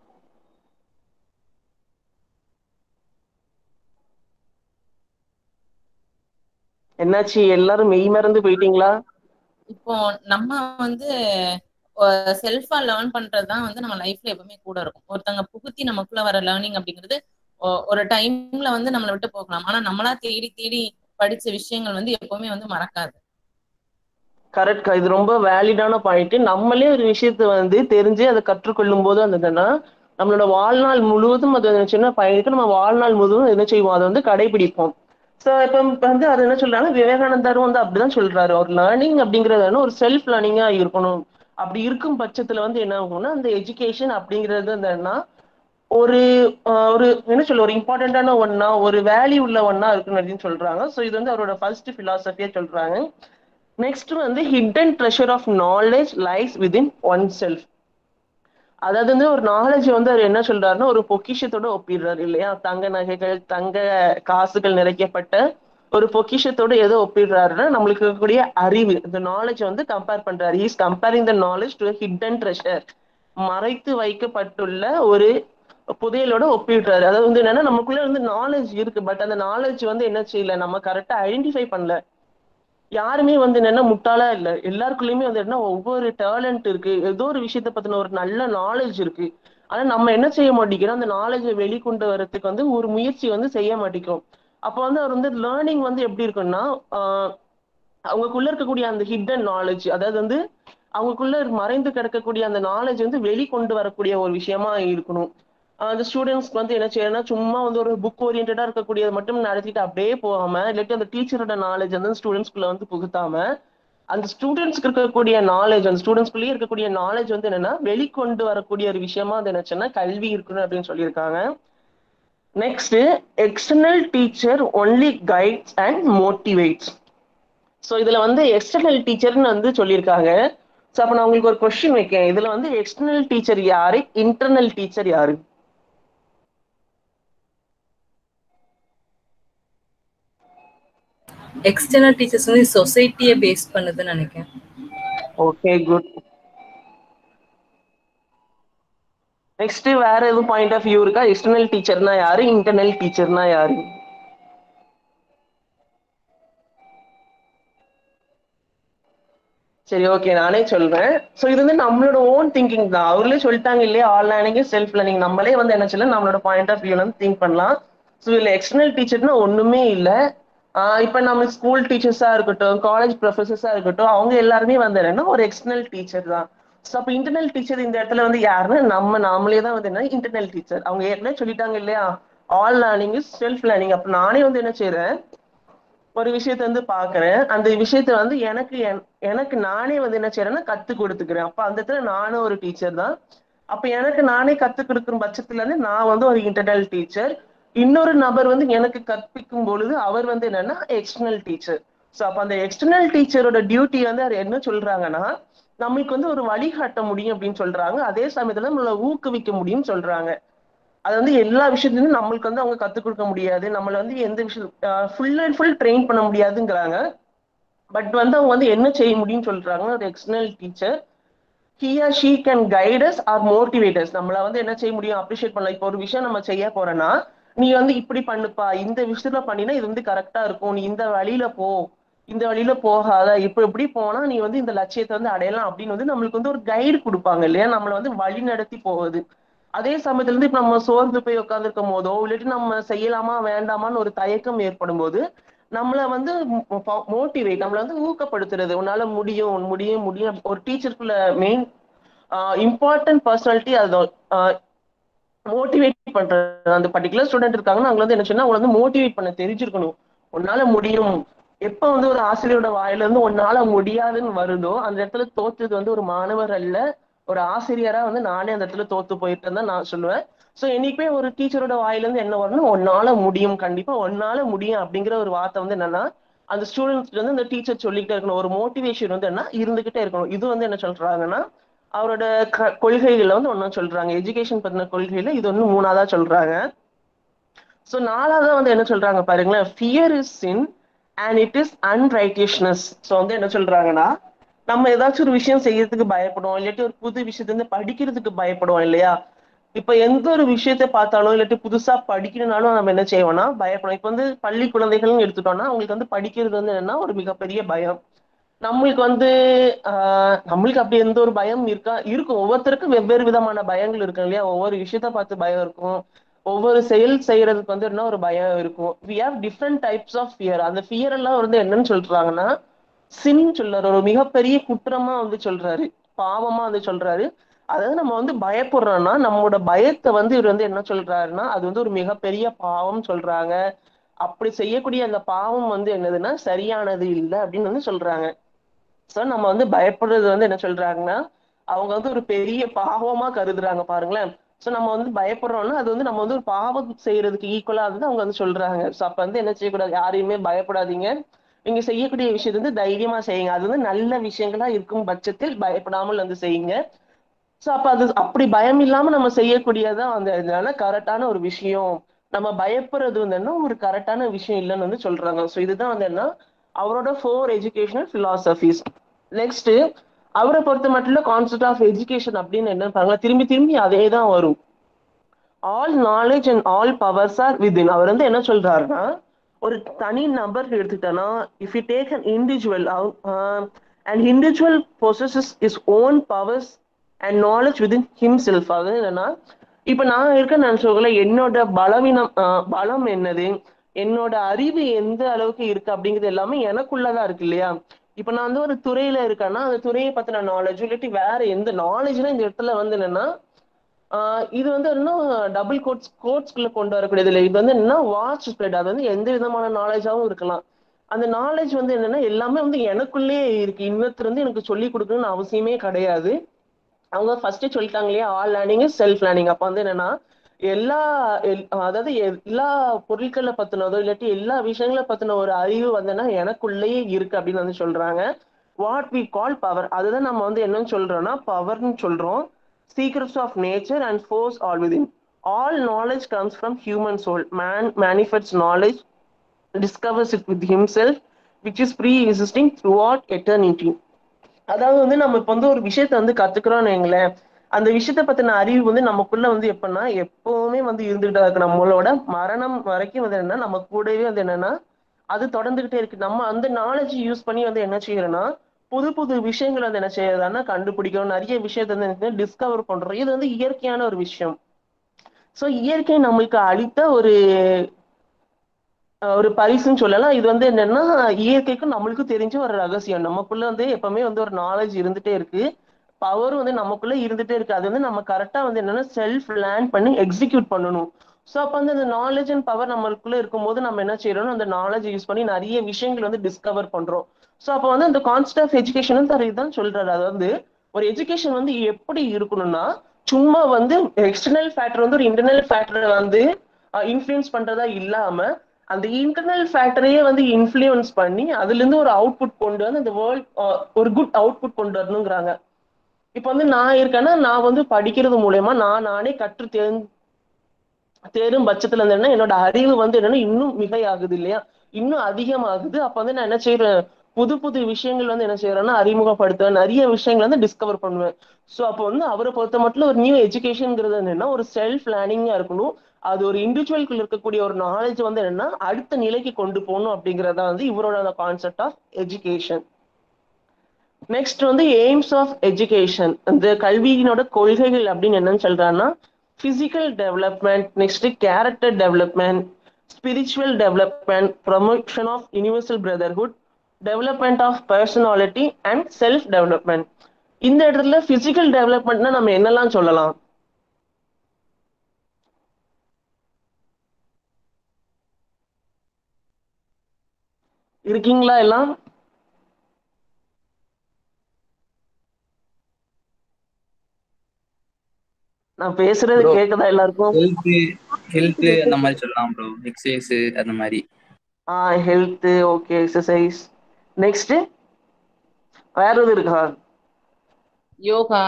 என்னாச்சு எல்லாரும் மெய் மறந்து போயிட்டீங்களா இப்போ நம்ம வந்து செல்ஃபா லேர்ன் பண்றதுதான் வந்து நம்ம லைஃப்ல எப்பவுமே கூட இருக்கும் ஒருத்தங்க புகுத்தி நமக்குள்ள வர லேர்னிங் அப்படிங்கிறது ஒ- ஒரு டைம்ல வந்து நம்மளை விட்டு போகலாம் ஆனா நம்மளா தேடி தேடி படிச்ச விஷயங்கள் வந்து எப்பவுமே வந்து மறக்காது கரெக்ட்க்கா இது ரொம்ப வேலிடான பாயிண்ட் நம்மளே ஒரு விஷயத்த வந்து தெரிஞ்சு அதை கற்றுக்கொள்ளும் போது அந்த என்னன்னா நம்மளோட வாழ்நாள் முழுவதும் அது சின்ன பையனுக்கு நம்ம வாழ்நாள் முழுவதும் என்ன செய்வோம் அதை வந்து கடைபிடிப்போம் ஸோ இப்போ வந்து அது என்ன சொல்றாங்க விவேகானந்தரும் வந்து அப்படிதான் சொல்றாரு ஒரு லேர்னிங் அப்படிங்கிறது வந்து ஒரு செல்ஃப் லேர்னிங்கா இருக்கணும் அப்படி இருக்கும் பட்சத்துல வந்து என்ன ஆகும்னா அந்த எஜுகேஷன் அப்படிங்கிறது வந்து என்னன்னா ஒரு ஆஹ் ஒரு என்ன சொல்ல ஒரு இம்பார்ட்டன்டான ஒன்னா ஒரு வேல்யூ உள்ள ஒன்னா இருக்கணும் அப்படின்னு சொல்றாங்க ஸோ இது வந்து அவரோட ஃபர்ஸ்ட் பிலாசபியா சொல்றாங்க நெக்ஸ்ட் வந்து hidden treasure of knowledge lies within oneself அதாவது வந்து ஒரு நாலேஜ் வந்து அவர் என்ன சொல்றாருன்னா ஒரு பொக்கிஷத்தோட ஒப்பிடுறாரு இல்லையா தங்க நகைகள் தங்க காசுகள் நிறைக்கப்பட்ட ஒரு பொக்கிஷத்தோட எதை ஒப்பிடுறாருன்னா நம்மளுக்கு இருக்கக்கூடிய அறிவு இந்த நாலேஜ் வந்து கம்பேர் பண்றாரு is comparing the knowledge to hidden treasure மறைத்து வைக்கப்பட்டுள்ள ஒரு புதையலோட ஒப்பிடுறாரு அதாவது வந்து என்னன்னா நமக்குள்ள வந்து நாலேஜ் இருக்கு பட் அந்த நாலேஜ் வந்து என்ன செய்யல நம்ம கரெக்டா ஐடென்டிஃபை பண்ணல யாருமே வந்து என்னன்னா முட்டாளா இல்ல எல்லாருக்குள்ளயுமே வந்து என்ன ஒவ்வொரு டேலண்ட் இருக்கு ஏதோ ஒரு விஷயத்த பத்தின ஒரு நல்ல நாலேஜ் இருக்கு ஆனா நம்ம என்ன செய்ய மாட்டேங்கிறோம் அந்த நாலேஜை வெளிக்கொண்டு வரதுக்கு வந்து ஒரு முயற்சி வந்து செய்ய மாட்டேங்கிறோம் அப்போ வந்து அவர் வந்து லேர்னிங் வந்து எப்படி இருக்குன்னா ஆஹ் அவங்களுக்குள்ள இருக்கக்கூடிய அந்த ஹிடன் நாலேஜ் அதாவது வந்து அவங்களுக்குள்ள மறைந்து கிடக்கக்கூடிய அந்த நாலேஜ் வந்து வெளிக்கொண்டு வரக்கூடிய ஒரு விஷயமா இருக்கணும் ஆஹ் அந்த ஸ்டூடெண்ட்ஸ்க்கு வந்து என்ன செய்யணும்னா சும்மா வந்து ஒரு புக் ஓரியன்டா இருக்கக்கூடியது மட்டும் நடத்திட்டு அப்படியே போகாம இல்லாட்டி அந்த டீச்சரோட நாலேஜ் வந்து ஸ்டூடெண்ட்ஸ்குள்ள வந்து புகுத்தாம அந்த ஸ்டூடெண்ட்ஸ்க்கு இருக்கக்கூடிய நாலேஜ் அந்த ஸ்டூடெண்ட்ஸ்குள்ளேயே இருக்கக்கூடிய நாலேஜ் வந்து என்னன்னா வெளிக்கொண்டு வரக்கூடிய ஒரு விஷயமா அது என்னச்சுன்னா கல்வி இருக்கணும் அப்படின்னு சொல்லியிருக்காங்க next external teacher only guides and motivates so இதுல வந்து எக்ஸ்டர்னல் டீச்சர்னு வந்து சொல்லியிருக்காங்க ஸோ அப்போ நான் உங்களுக்கு ஒரு கொஸ்டின் வைக்கேன் இதுல வந்து எக்ஸ்டர்னல் டீச்சர் யாரு இன்டர்னல் டீச்சர் யாரு எக்ஸ்டர்னல் டீச்சர்ஸ் வந்து சொசைட்டியை பேஸ் பண்ணுதுன்னு நினைக்கிறேன் ஓகே குட் நெக்ஸ்ட் வேற எதுவும் பாயிண்ட் ஆஃப் வியூ இருக்கா எக்ஸ்டர்னல் டீச்சர்னா யாரு இன்டர்னல் டீச்சர்னா யாரு சரி ஓகே நானே சொல்றேன் ஸோ இது வந்து நம்மளோட ஓன் திங்கிங் தான் அவங்களே சொல்லிட்டாங்க இல்லையா ஆல் லேர்னிங் செல்ஃப் லேர்னிங் நம்மளே வந்து என்ன சொல்ல நம்மளோட பாயிண்ட் ஆஃப் வியூல வந்து திங்க் பண்ணலாம் ஸோ இதுல எக்ஸ்டர்னல் டீச்சர்னா ஒண்ணுமே இல்லை இப்போ நம்ம ஸ்கூல் டீச்சர்ஸா இருக்கட்டும் காலேஜ் ப்ரொஃபசர்ஸா இருக்கட்டும் அவங்க எல்லாருமே வந்து என்னன்னா ஒரு எக்ஸ்டர்னல் டீச்சர் தான் ஸோ அப்போ இன்டர்னல் டீச்சர் இந்த இடத்துல வந்து யாருன்னா நம்ம நாமளே தான் வந்து என்ன இன்டர்னல் டீச்சர் அவங்க ஏற்கனவே சொல்லிட்டாங்க இல்லையா all learning is self learning அப்போ நானே வந்து என்ன செய்யறேன் ஒரு விஷயத்த வந்து பாக்குறேன் அந்த விஷயத்த வந்து எனக்கு என்- எனக்கு நானே வந்து என்ன செய்யறேன்னா கத்து கொடுத்துக்கிறேன் அப்ப அந்த இடத்துல நானும் ஒரு டீச்சர் தான் அப்ப எனக்கு நானே கத்து கொடுக்குற பட்சத்துல இருந்து நான் வந்து ஒரு இன்டர்னல் டீச்சர் இன்னொரு நபர் வந்து எனக்கு கற்பிக்கும் பொழுது அவர் வந்து என்னன்னா எக்ஸ்டர்னல் டீச்சர் ஸோ அப்ப அந்த எக்ஸ்டர்னல் டீச்சரோட டியூட்டி வந்து அவர் என்ன சொல்றாங்கன்னா நம்மளுக்கு வந்து ஒரு வழிகாட்ட முடியும் அப்படின்னு சொல்றாங்க அதே சமயத்துல நம்மளை ஊக்குவிக்க முடியும்னு சொல்றாங்க அது வந்து எல்லா விஷயத்துலயும் நம்மளுக்கு வந்து அவங்க கத்துக் கொடுக்க முடியாது நம்மள வந்து எந்த விஷயம் ஃபுல் அண்ட் ஃபுல் ட்ரெயின் பண்ண முடியாதுங்கிறாங்க பட் வந்து அவங்க வந்து என்ன செய்ய முடியும்னு சொல்றாங்க ஒரு external teacher he or she can guide us or motivate us நம்மள வந்து என்ன செய்ய முடியும் அப்ரிஷியேட் பண்ணலாம் இப்போ ஒரு விஷயம் நம்ம செய்ய போறோம்னா நீ வந்து இப்படி பண்ணுப்பா இந்த விஷயத்துல பண்ணினா இது வந்து கரெக்டா இருக்கும் நீ இந்த வழியில போ இந்த வழியில போகாத இப்ப இப்படி போனா நீ வந்து இந்த லட்சியத்தை வந்து அடையலாம் அப்படின்னு வந்து நம்மளுக்கு வந்து ஒரு கைடு கொடுப்பாங்க இல்லையா நம்மள வந்து வழி நடத்தி போகுது அதே சமயத்துல இருந்து இப்ப நம்ம சோர்ந்து போய் உட்காந்துருக்கும் போதோ இல்லாட்டி நம்ம செய்யலாமா வேண்டாமான்னு ஒரு தயக்கம் ஏற்படும் போது நம்மள வந்து மோட்டிவேட் நம்மள வந்து ஊக்கப்படுத்துறது உன்னால முடியும் முடியும் முடியும் ஒரு டீச்சருக்குள்ள மெயின் இம்பார்ட்டன்ட் பர்சனாலிட்டி அது மோட்டிவேட் பண்றது அந்த பர்டிகுலர் ஸ்டூடெண்ட் இருக்காங்கன்னா அவங்க வந்து என்ன சொன்னா அவங்க வந்து மோட்டிவேட் பண்ண தெரிஞ்சிருக்கணும் உன்னால முடியும் எப்ப வந்து ஒரு ஆசிரியரோட வாயில இருந்து உன்னால முடியாதுன்னு வருதோ அந்த இடத்துல தோத்தது வந்து ஒரு மாணவர் அல்ல ஒரு ஆசிரியரா வந்து நானே அந்த இடத்துல தோத்து போயிட்டேன்னு தான் நான் சொல்லுவேன் சோ என்னைக்குமே ஒரு டீச்சரோட வாயில இருந்து என்ன வரணும் உன்னால முடியும் கண்டிப்பா உன்னால முடியும் அப்படிங்கிற ஒரு வார்த்தை வந்து என்னன்னா அந்த ஸ்டூடெண்ட்ஸ்க்கு வந்து அந்த டீச்சர் சொல்லிக்கிட்டே இருக்கணும் ஒரு மோட்டிவேஷன் வந்து என்ன இருந்துகிட்டே இருக்கணும் இது வந்து என்ன சொல்றாங்கன்னா அவரோட க- கொள்கைகள்ல வந்து ஒன்னும் சொல்றாங்க எஜுகேஷன் பத்தின கொள்கையில இது ஒண்ணு மூணாவதா சொல்றாங்க சோ நாலாவதா வந்து என்ன சொல்றாங்க பாருங்களேன் fear is sin and it is unrighteousness so வந்து என்ன சொல்றாங்கன்னா நம்ம ஏதாச்சும் ஒரு விஷயம் செய்யறதுக்கு பயப்படுவோம் இல்லாட்டி ஒரு புது விஷயத்த வந்து படிக்கிறதுக்கு பயப்படுவோம் இல்லையா இப்ப எந்த ஒரு விஷயத்தை பார்த்தாலும் இல்லாட்டி புதுசா படிக்கணும்னாலும் நம்ம என்ன செய்வோம்னா பயப்படுவோம் இப்ப வந்து பள்ளி குழந்தைகள்னு எடுத்துட்டோம்னா அவங்களுக்கு வந்து படிக்கிறது வந்து என்னன்னா ஒரு மிகப்பெரிய பயம் நம்மளுக்கு வந்து ஆஹ் நம்மளுக்கு அப்படி எந்த ஒரு பயம் இருக்கா இருக்கும் ஒவ்வொருத்தருக்கும் வெவ்வேறு விதமான பயங்கள் இருக்கும் இல்லையா ஒவ்வொரு விஷயத்த பார்த்து பயம் இருக்கும் ஒவ்வொரு செயல் செய்யறதுக்கு வந்து என்ன ஒரு பயம் இருக்கும் we have different types of fear அந்த ஃபியர் எல்லாம் வந்து என்னன்னு சொல்றாங்கன்னா சின் சொல்றாரு ஒரு மிகப்பெரிய குற்றமா வந்து சொல்றாரு பாவமா வந்து சொல்றாரு அதாவது நம்ம வந்து பயப்படுறோம்னா நம்மளோட பயத்தை வந்து இவர் வந்து என்ன சொல்றாருன்னா அது வந்து ஒரு மிகப்பெரிய பாவம் சொல்றாங்க அப்படி செய்யக்கூடிய அந்த பாவம் வந்து என்னதுன்னா சரியானது இல்லை அப்படின்னு வந்து சொல்றாங்க சோ நம்ம வந்து பயப்படுறது வந்து என்ன சொல்றாங்கன்னா அவங்க வந்து ஒரு பெரிய பாவமா கருதுறாங்க பாருங்களேன் சோ நம்ம வந்து பயப்படுறோம்னா அது வந்து நம்ம வந்து ஒரு பாவம் செய்யறதுக்கு ஈக்குவலா வந்து அவங்க வந்து சொல்றாங்க சோ அப்ப வந்து என்ன செய்யக்கூடாது யாரையுமே பயப்படாதீங்க நீங்க செய்யக்கூடிய விஷயத்தை வந்து தைரியமா செய்யுங்க அது வந்து நல்ல விஷயங்களா இருக்கும் பட்சத்தில் பயப்படாமல் வந்து செய்யுங்க சோ அப்ப அது அப்படி பயம் இல்லாம நம்ம செய்யக்கூடியதான் அந்த இதனால கரெக்டான ஒரு விஷயம் நம்ம பயப்படுறது வந்து என்ன ஒரு கரெக்டான விஷயம் இல்லைன்னு வந்து சொல்றாங்க சோ இதுதான் வந்து என்ன அவரோட ஃபோர் எஜுகேஷனல் பிலாசபிஸ் நெக்ஸ்ட் அவரை பொறுத்த மட்டும் கான்செப்ட் ஆஃப் எஜுகேஷன் அப்படின்னு என்ன பாருங்க திரும்பி திரும்பி அதே தான் வரும் all knowledge and all powers are within அவர் வந்து என்ன சொல்றாருன்னா ஒரு தனி நபர் எடுத்துக்கிட்டோன்னா if you take an individual and individual possesses is own powers and knowledge within himself அது என்னன்னா இப்ப நான் இருக்க நினைச்சவங்கள என்னோட பலவீனம் ஆஹ் பலம் என்னது என்னோட அறிவு எந்த அளவுக்கு இருக்கு அப்படிங்கிறது எல்லாமே எனக்குள்ளதான் இருக்கு இல்லையா இப்ப நான் வந்து ஒரு துறையில இருக்கேன்னா அந்த துறையை பத்தின நாலேஜ் இல்லாட்டி வேற எந்த நாலேஜ்னா இந்த இடத்துல வந்து என்னன்னா ஆஹ் இது வந்து என்ன டபுள் கோட்ஸ் கோட்ஸ்குள்ள கொண்டு வரக்கூடியது இல்லை இது வந்து என்ன வாட்ச் ஸ்ப்ரெட் அது வந்து எந்த விதமான நாலேஜாவும் இருக்கலாம் அந்த நாலேஜ் வந்து என்னன்னா எல்லாமே வந்து எனக்குள்ளேயே இருக்கு இன்னொருத்தர் வந்து எனக்கு சொல்லி கொடுக்கணும்னு அவசியமே கிடையாது அவங்க ஃபர்ஸ்டே சொல்லிட்டாங்க இல்லையா ஆல் லேர்னிங் செல்ஃப் லேர்னிங் அப்ப வந்து என்னன்னா எல்லா எல்- அதாவது எல்லா பொருட்களை பத்தினதோ இல்லாட்டி எல்லா விஷயங்களை பத்தின ஒரு அறிவு வந்துன்னா எனக்குள்ளேயே இருக்கு அப்படின்னு வந்து சொல்றாங்க வாட் வி கால் பவர் அதுதான் நம்ம வந்து என்னன்னு சொல்றோம்னா பவர்னு சொல்றோம் secrets of nature and force all within all knowledge comes from human soul man manifests knowledge discovers it with himself which is pre existing throughout eternity அதாவது வந்து நம்ம இப்ப வந்து ஒரு விஷயத்த வந்து கத்துக்கிறோம்னு வைங்களேன் அந்த விஷயத்த பத்தின அறிவு வந்து நமக்குள்ள வந்து எப்படின்னா எப்பவுமே வந்து இருந்துகிட்டே இருக்கு நம்மளோட மரணம் வரைக்கும் வந்து என்னன்னா நம்ம கூடவே வந்து என்னன்னா அது தொடர்ந்துகிட்டே இருக்கு நம்ம அந்த நாலேஜ் யூஸ் பண்ணி வந்து என்ன செய்யறோம்னா புது புது விஷயங்களை வந்து என்ன செய்யறதுன்னா கண்டுபிடிக்கிறோம் நிறைய விஷயத்த வந்து டிஸ்கவர் பண்றோம் இது வந்து இயற்கையான ஒரு விஷயம் சோ இயற்கை நம்மளுக்கு அளித்த ஒரு அஹ் ஒரு பரிசுன்னு சொல்லலாம் இது வந்து என்னன்னா இயற்கைக்கும் நம்மளுக்கும் தெரிஞ்ச ஒரு ரகசியம் நமக்குள்ள வந்து எப்பவுமே வந்து ஒரு நாலேஜ் இருந்துட்டே இருக்கு பவர் வந்து நமக்குள்ள இருந்துட்டே இருக்கு அது வந்து நம்ம கரெக்டா வந்து என்னன்னா செல்ஃப் லேர்ன் பண்ணி எக்ஸிக்யூட் பண்ணணும் ஸோ அப்போ வந்து அந்த நாலேஜ் அண்ட் பவர் நம்மளுக்குள்ள இருக்கும்போது நம்ம என்ன செய்யறோம் அந்த நாலேஜ் யூஸ் பண்ணி நிறைய விஷயங்கள் வந்து டிஸ்கவர் பண்றோம் ஸோ அப்போ வந்து அந்த கான்செப்ட் ஆஃப் எஜுகேஷன் தர இதுதான் சொல்றாரு அதாவது ஒரு எஜுகேஷன் வந்து எப்படி இருக்கணும்னா சும்மா வந்து எக்ஸ்டர்னல் ஃபேக்டர் வந்து ஒரு இன்டர்னல் ஃபேக்டரை வந்து இன்ஃப்ளூயன்ஸ் பண்றதா இல்லாம அந்த இன்டர்னல் ஃபேக்டரையே வந்து இன்ஃப்ளூயன்ஸ் பண்ணி அதுல இருந்து ஒரு அவுட்புட் கொண்டு வந்து அந்த வேர்ல்ட் ஒரு குட் அவுட்புட் கொண்டு வரணுங்கிறாங்க இப்போ வந்து நான் இருக்கேன்னா நான் வந்து படிக்கிறது மூலயமா நான் நானே கற்று தேர்ந்து தேரும் பட்சத்துல இருந்து என்ன என்னோட அறிவு வந்து என்னன்னா இன்னும் மிகையாகுது இல்லையா இன்னும் அதிகமாகுது அப்ப வந்து நான் என்ன செய்யறேன் புது புது விஷயங்கள் வந்து என்ன செய்யறேன்னா அறிமுகப்படுத்துவேன் நிறைய விஷயங்கள் வந்து டிஸ்கவர் பண்ணுவேன் ஸோ அப்போ வந்து அவரை பொறுத்த மட்டும் ஒரு நியூ எஜுகேஷன்ங்கிறது என்னன்னா ஒரு செல்ஃப் லேர்னிங்கா இருக்கணும் அது ஒரு இண்டிவிஜுவலுக்கு இருக்கக்கூடிய ஒரு நாலேஜ் வந்து என்னன்னா அடுத்த நிலைக்கு கொண்டு போகணும் அப்படிங்கறதா வந்து இவரோட அந்த கான்செப்ட் ஆஃப் எஜுகேஷன் நெக்ஸ்ட் வந்து எய்ம்ஸ் ஆஃப் எஜுகேஷன் இந்த கல்வியினோட கொள்கைகள் அப்படின்னு என்னன்னு சொல்றாங்கன்னா physical development next character development spiritual development promotion of universal brotherhood development of personality and self development இந்த இடத்துல பிசிக்கல் டெவலப்மெண்ட்னா நம்ம என்னெல்லாம் சொல்லலாம் இருக்கீங்களா எல்லாம் நான் பேசுறது Bro. கேக்குதா எல்லாருக்கும் ஹெல்த் ஹெல்த் அந்த மாதிரி சொல்லலாம் ப்ரோ எக்ஸசைஸ் அந்த மாதிரி ஆ ஹெல்த் ஓகே எக்ஸசைஸ் நெக்ஸ்ட் வேற எது இருக்கா யோகா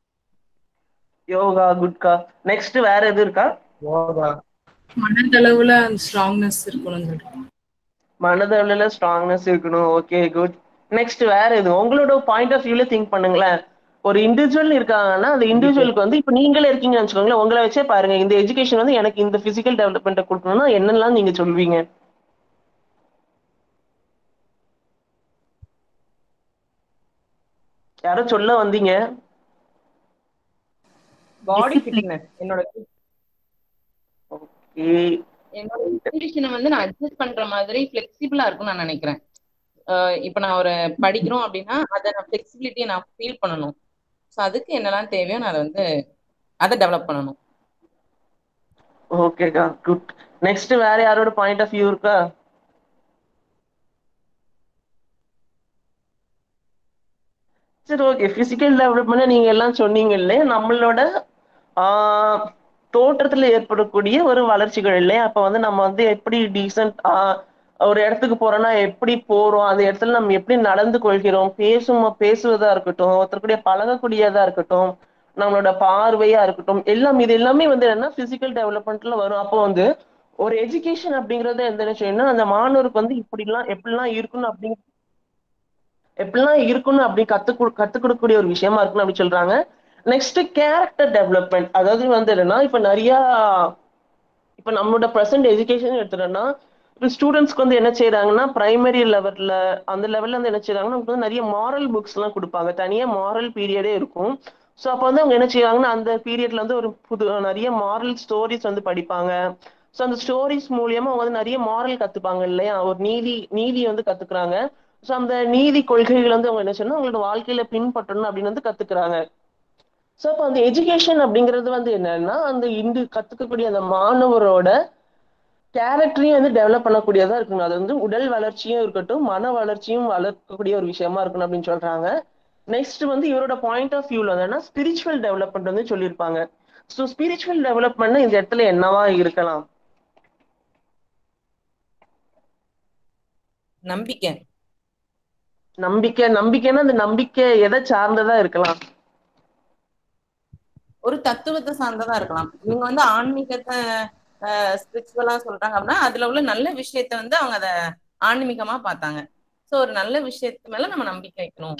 யோகா குட்கா நெக்ஸ்ட் வேற எது இருக்கா யோகா மனதளவுல ஸ்ட்ராங்னஸ் இருக்கணும்னு சொல்றேன் மனதளவுல ஸ்ட்ராங்னஸ் இருக்கணும் ஓகே குட் நெக்ஸ்ட் வேற எது உங்களோட பாயிண்ட் ஆஃப் வியூல திங்க் பண்ணுங்களேன் ஒரு இண்டிவிஜுவல் இருக்காங்கன்னா அந்த இண்டிவிஜுவலுக்கு வந்து இப்ப நீங்களே இருக்கீங்கன்னு வச்சுக்கோங்களேன் உங்களை வச்சே பாருங்க இந்த எஜுகேஷன் வந்து எனக்கு இந்த பிசிக்கல் டெவலப்மெண்ட் கொடுக்கணும்னா என்னெல்லாம் நீங்க சொல்வீங்க யாரோ சொல்ல வந்தீங்க பாடி ஃபிட்னஸ் என்னோட ஏய், என்னோட இன்ஸ்பிரேஷனை வந்து நான் அட்ஜஸ்ட் பண்ற மாதிரி ஃபிளெக்சிபிளா இருக்கும்னு நான் நினைக்கிறேன் அஹ் இப்ப நான் ஒரு படிக்கிறோம் அப்படின்னா அதை நான் ஃபிளெக்சிபிலிட்டியை நான் ஃபீல் பண்ணணும் ஸோ அதுக்கு என்னெல்லாம் தேவையோ நான் அதை வந்து அதை டெவலப் பண்ணணும் ஓகேக்கா குட் நெக்ஸ்ட் வேற யாரோட பாயிண்ட் ஆஃப் வியூ இருக்கா சரி ஓகே பிசிக்கல் டெவலப்மெண்ட் நீங்க எல்லாம் சொன்னீங்கல்ல நம்மளோட ஆஹ் தோற்றத்துல ஏற்படக்கூடிய ஒரு வளர்ச்சிகள் இல்லையா அப்ப வந்து நம்ம வந்து எப்படி டீசென்ட் ஒரு இடத்துக்கு போறோம்னா எப்படி போறோம் அந்த இடத்துல நம்ம எப்படி நடந்து கொள்கிறோம் பேசும் பேசுவதா இருக்கட்டும் ஒருத்தருக்கூடிய பழகக்கூடியதா இருக்கட்டும் நம்மளோட பார்வையா இருக்கட்டும் எல்லாம் இது எல்லாமே வந்து என்னன்னா பிசிக்கல் டெவலப்மெண்ட்ல வரும் அப்போ வந்து ஒரு எஜுகேஷன் அப்படிங்கறது எந்த விஷயம்னா அந்த மாணவருக்கு வந்து இப்படிலாம் எப்படிலாம் இருக்கணும் அப்படிங்க எப்படிலாம் இருக்கணும் அப்படி கத்து கத்துக் கொடுக்கக்கூடிய ஒரு விஷயமா இருக்கணும் அப்படி சொல்றாங்க நெக்ஸ்ட் கேரக்டர் டெவலப்மெண்ட் அதாவது வந்து என்னன்னா இப்ப நிறைய இப்ப நம்மளோட ப்ரெசென்ட் எஜுகேஷன் எடுத்துட்டோம்னா இப்போ ஸ்டூடெண்ட்ஸ்க்கு வந்து என்ன செய்யறாங்கன்னா பிரைமரி லெவல்ல அந்த லெவல்ல வந்து என்ன செய்யறாங்கன்னா நமக்கு வந்து நிறைய மாரல் புக்ஸ் எல்லாம் கொடுப்பாங்க தனியா மாரல் பீரியடே இருக்கும் ஸோ அப்போ வந்து அவங்க என்ன செய்வாங்கன்னா அந்த பீரியட்ல வந்து ஒரு புது நிறைய மாரல் ஸ்டோரிஸ் வந்து படிப்பாங்க ஸோ அந்த ஸ்டோரிஸ் மூலியமா அவங்க வந்து நிறைய மாரல் கத்துப்பாங்க இல்லையா ஒரு நீதி நீதி வந்து கத்துக்கிறாங்க ஸோ அந்த நீதி கொள்கைகள் வந்து அவங்க என்ன சொன்னா அவங்களோட வாழ்க்கையில பின்பற்றணும் அப்படின்னு வந்து கத்துக்கிறாங்க ஸோ அப்போ அந்த எஜுகேஷன் அப்படிங்கிறது வந்து என்னன்னா அந்த இந்து கத்துக்கக்கூடிய அந்த மாணவரோட கேரக்டரையும் வந்து டெவலப் பண்ணக்கூடியதா இருக்கணும் அது வந்து உடல் வளர்ச்சியும் இருக்கட்டும் மன வளர்ச்சியும் வளர்க்கக்கூடிய ஒரு விஷயமா இருக்கணும் அப்படின்னு சொல்றாங்க நெக்ஸ்ட் வந்து இவரோட பாயிண்ட் ஆஃப் வியூல என்னன்னா ஸ்பிரிச்சுவல் டெவலப்மெண்ட் வந்து சொல்லியிருப்பாங்க ஸோ ஸ்பிரிச்சுவல் டெவலப்மெண்ட் இந்த இடத்துல என்னவா இருக்கலாம் நம்பிக்கை நம்பிக்கை நம்பிக்கைன்னா அந்த நம்பிக்கை எதை சார்ந்ததா இருக்கலாம் ஒரு தத்துவத்தை சார்ந்ததா இருக்கலாம் இவங்க வந்து ஆன்மீகத்தை ஸ்பிரிச்சுவலா சொல்றாங்க அப்படின்னா அதுல உள்ள நல்ல விஷயத்த வந்து அவங்க அதை ஆன்மீகமா பார்த்தாங்க சோ ஒரு நல்ல விஷயத்து மேல நம்ம நம்பிக்கை வைக்கணும்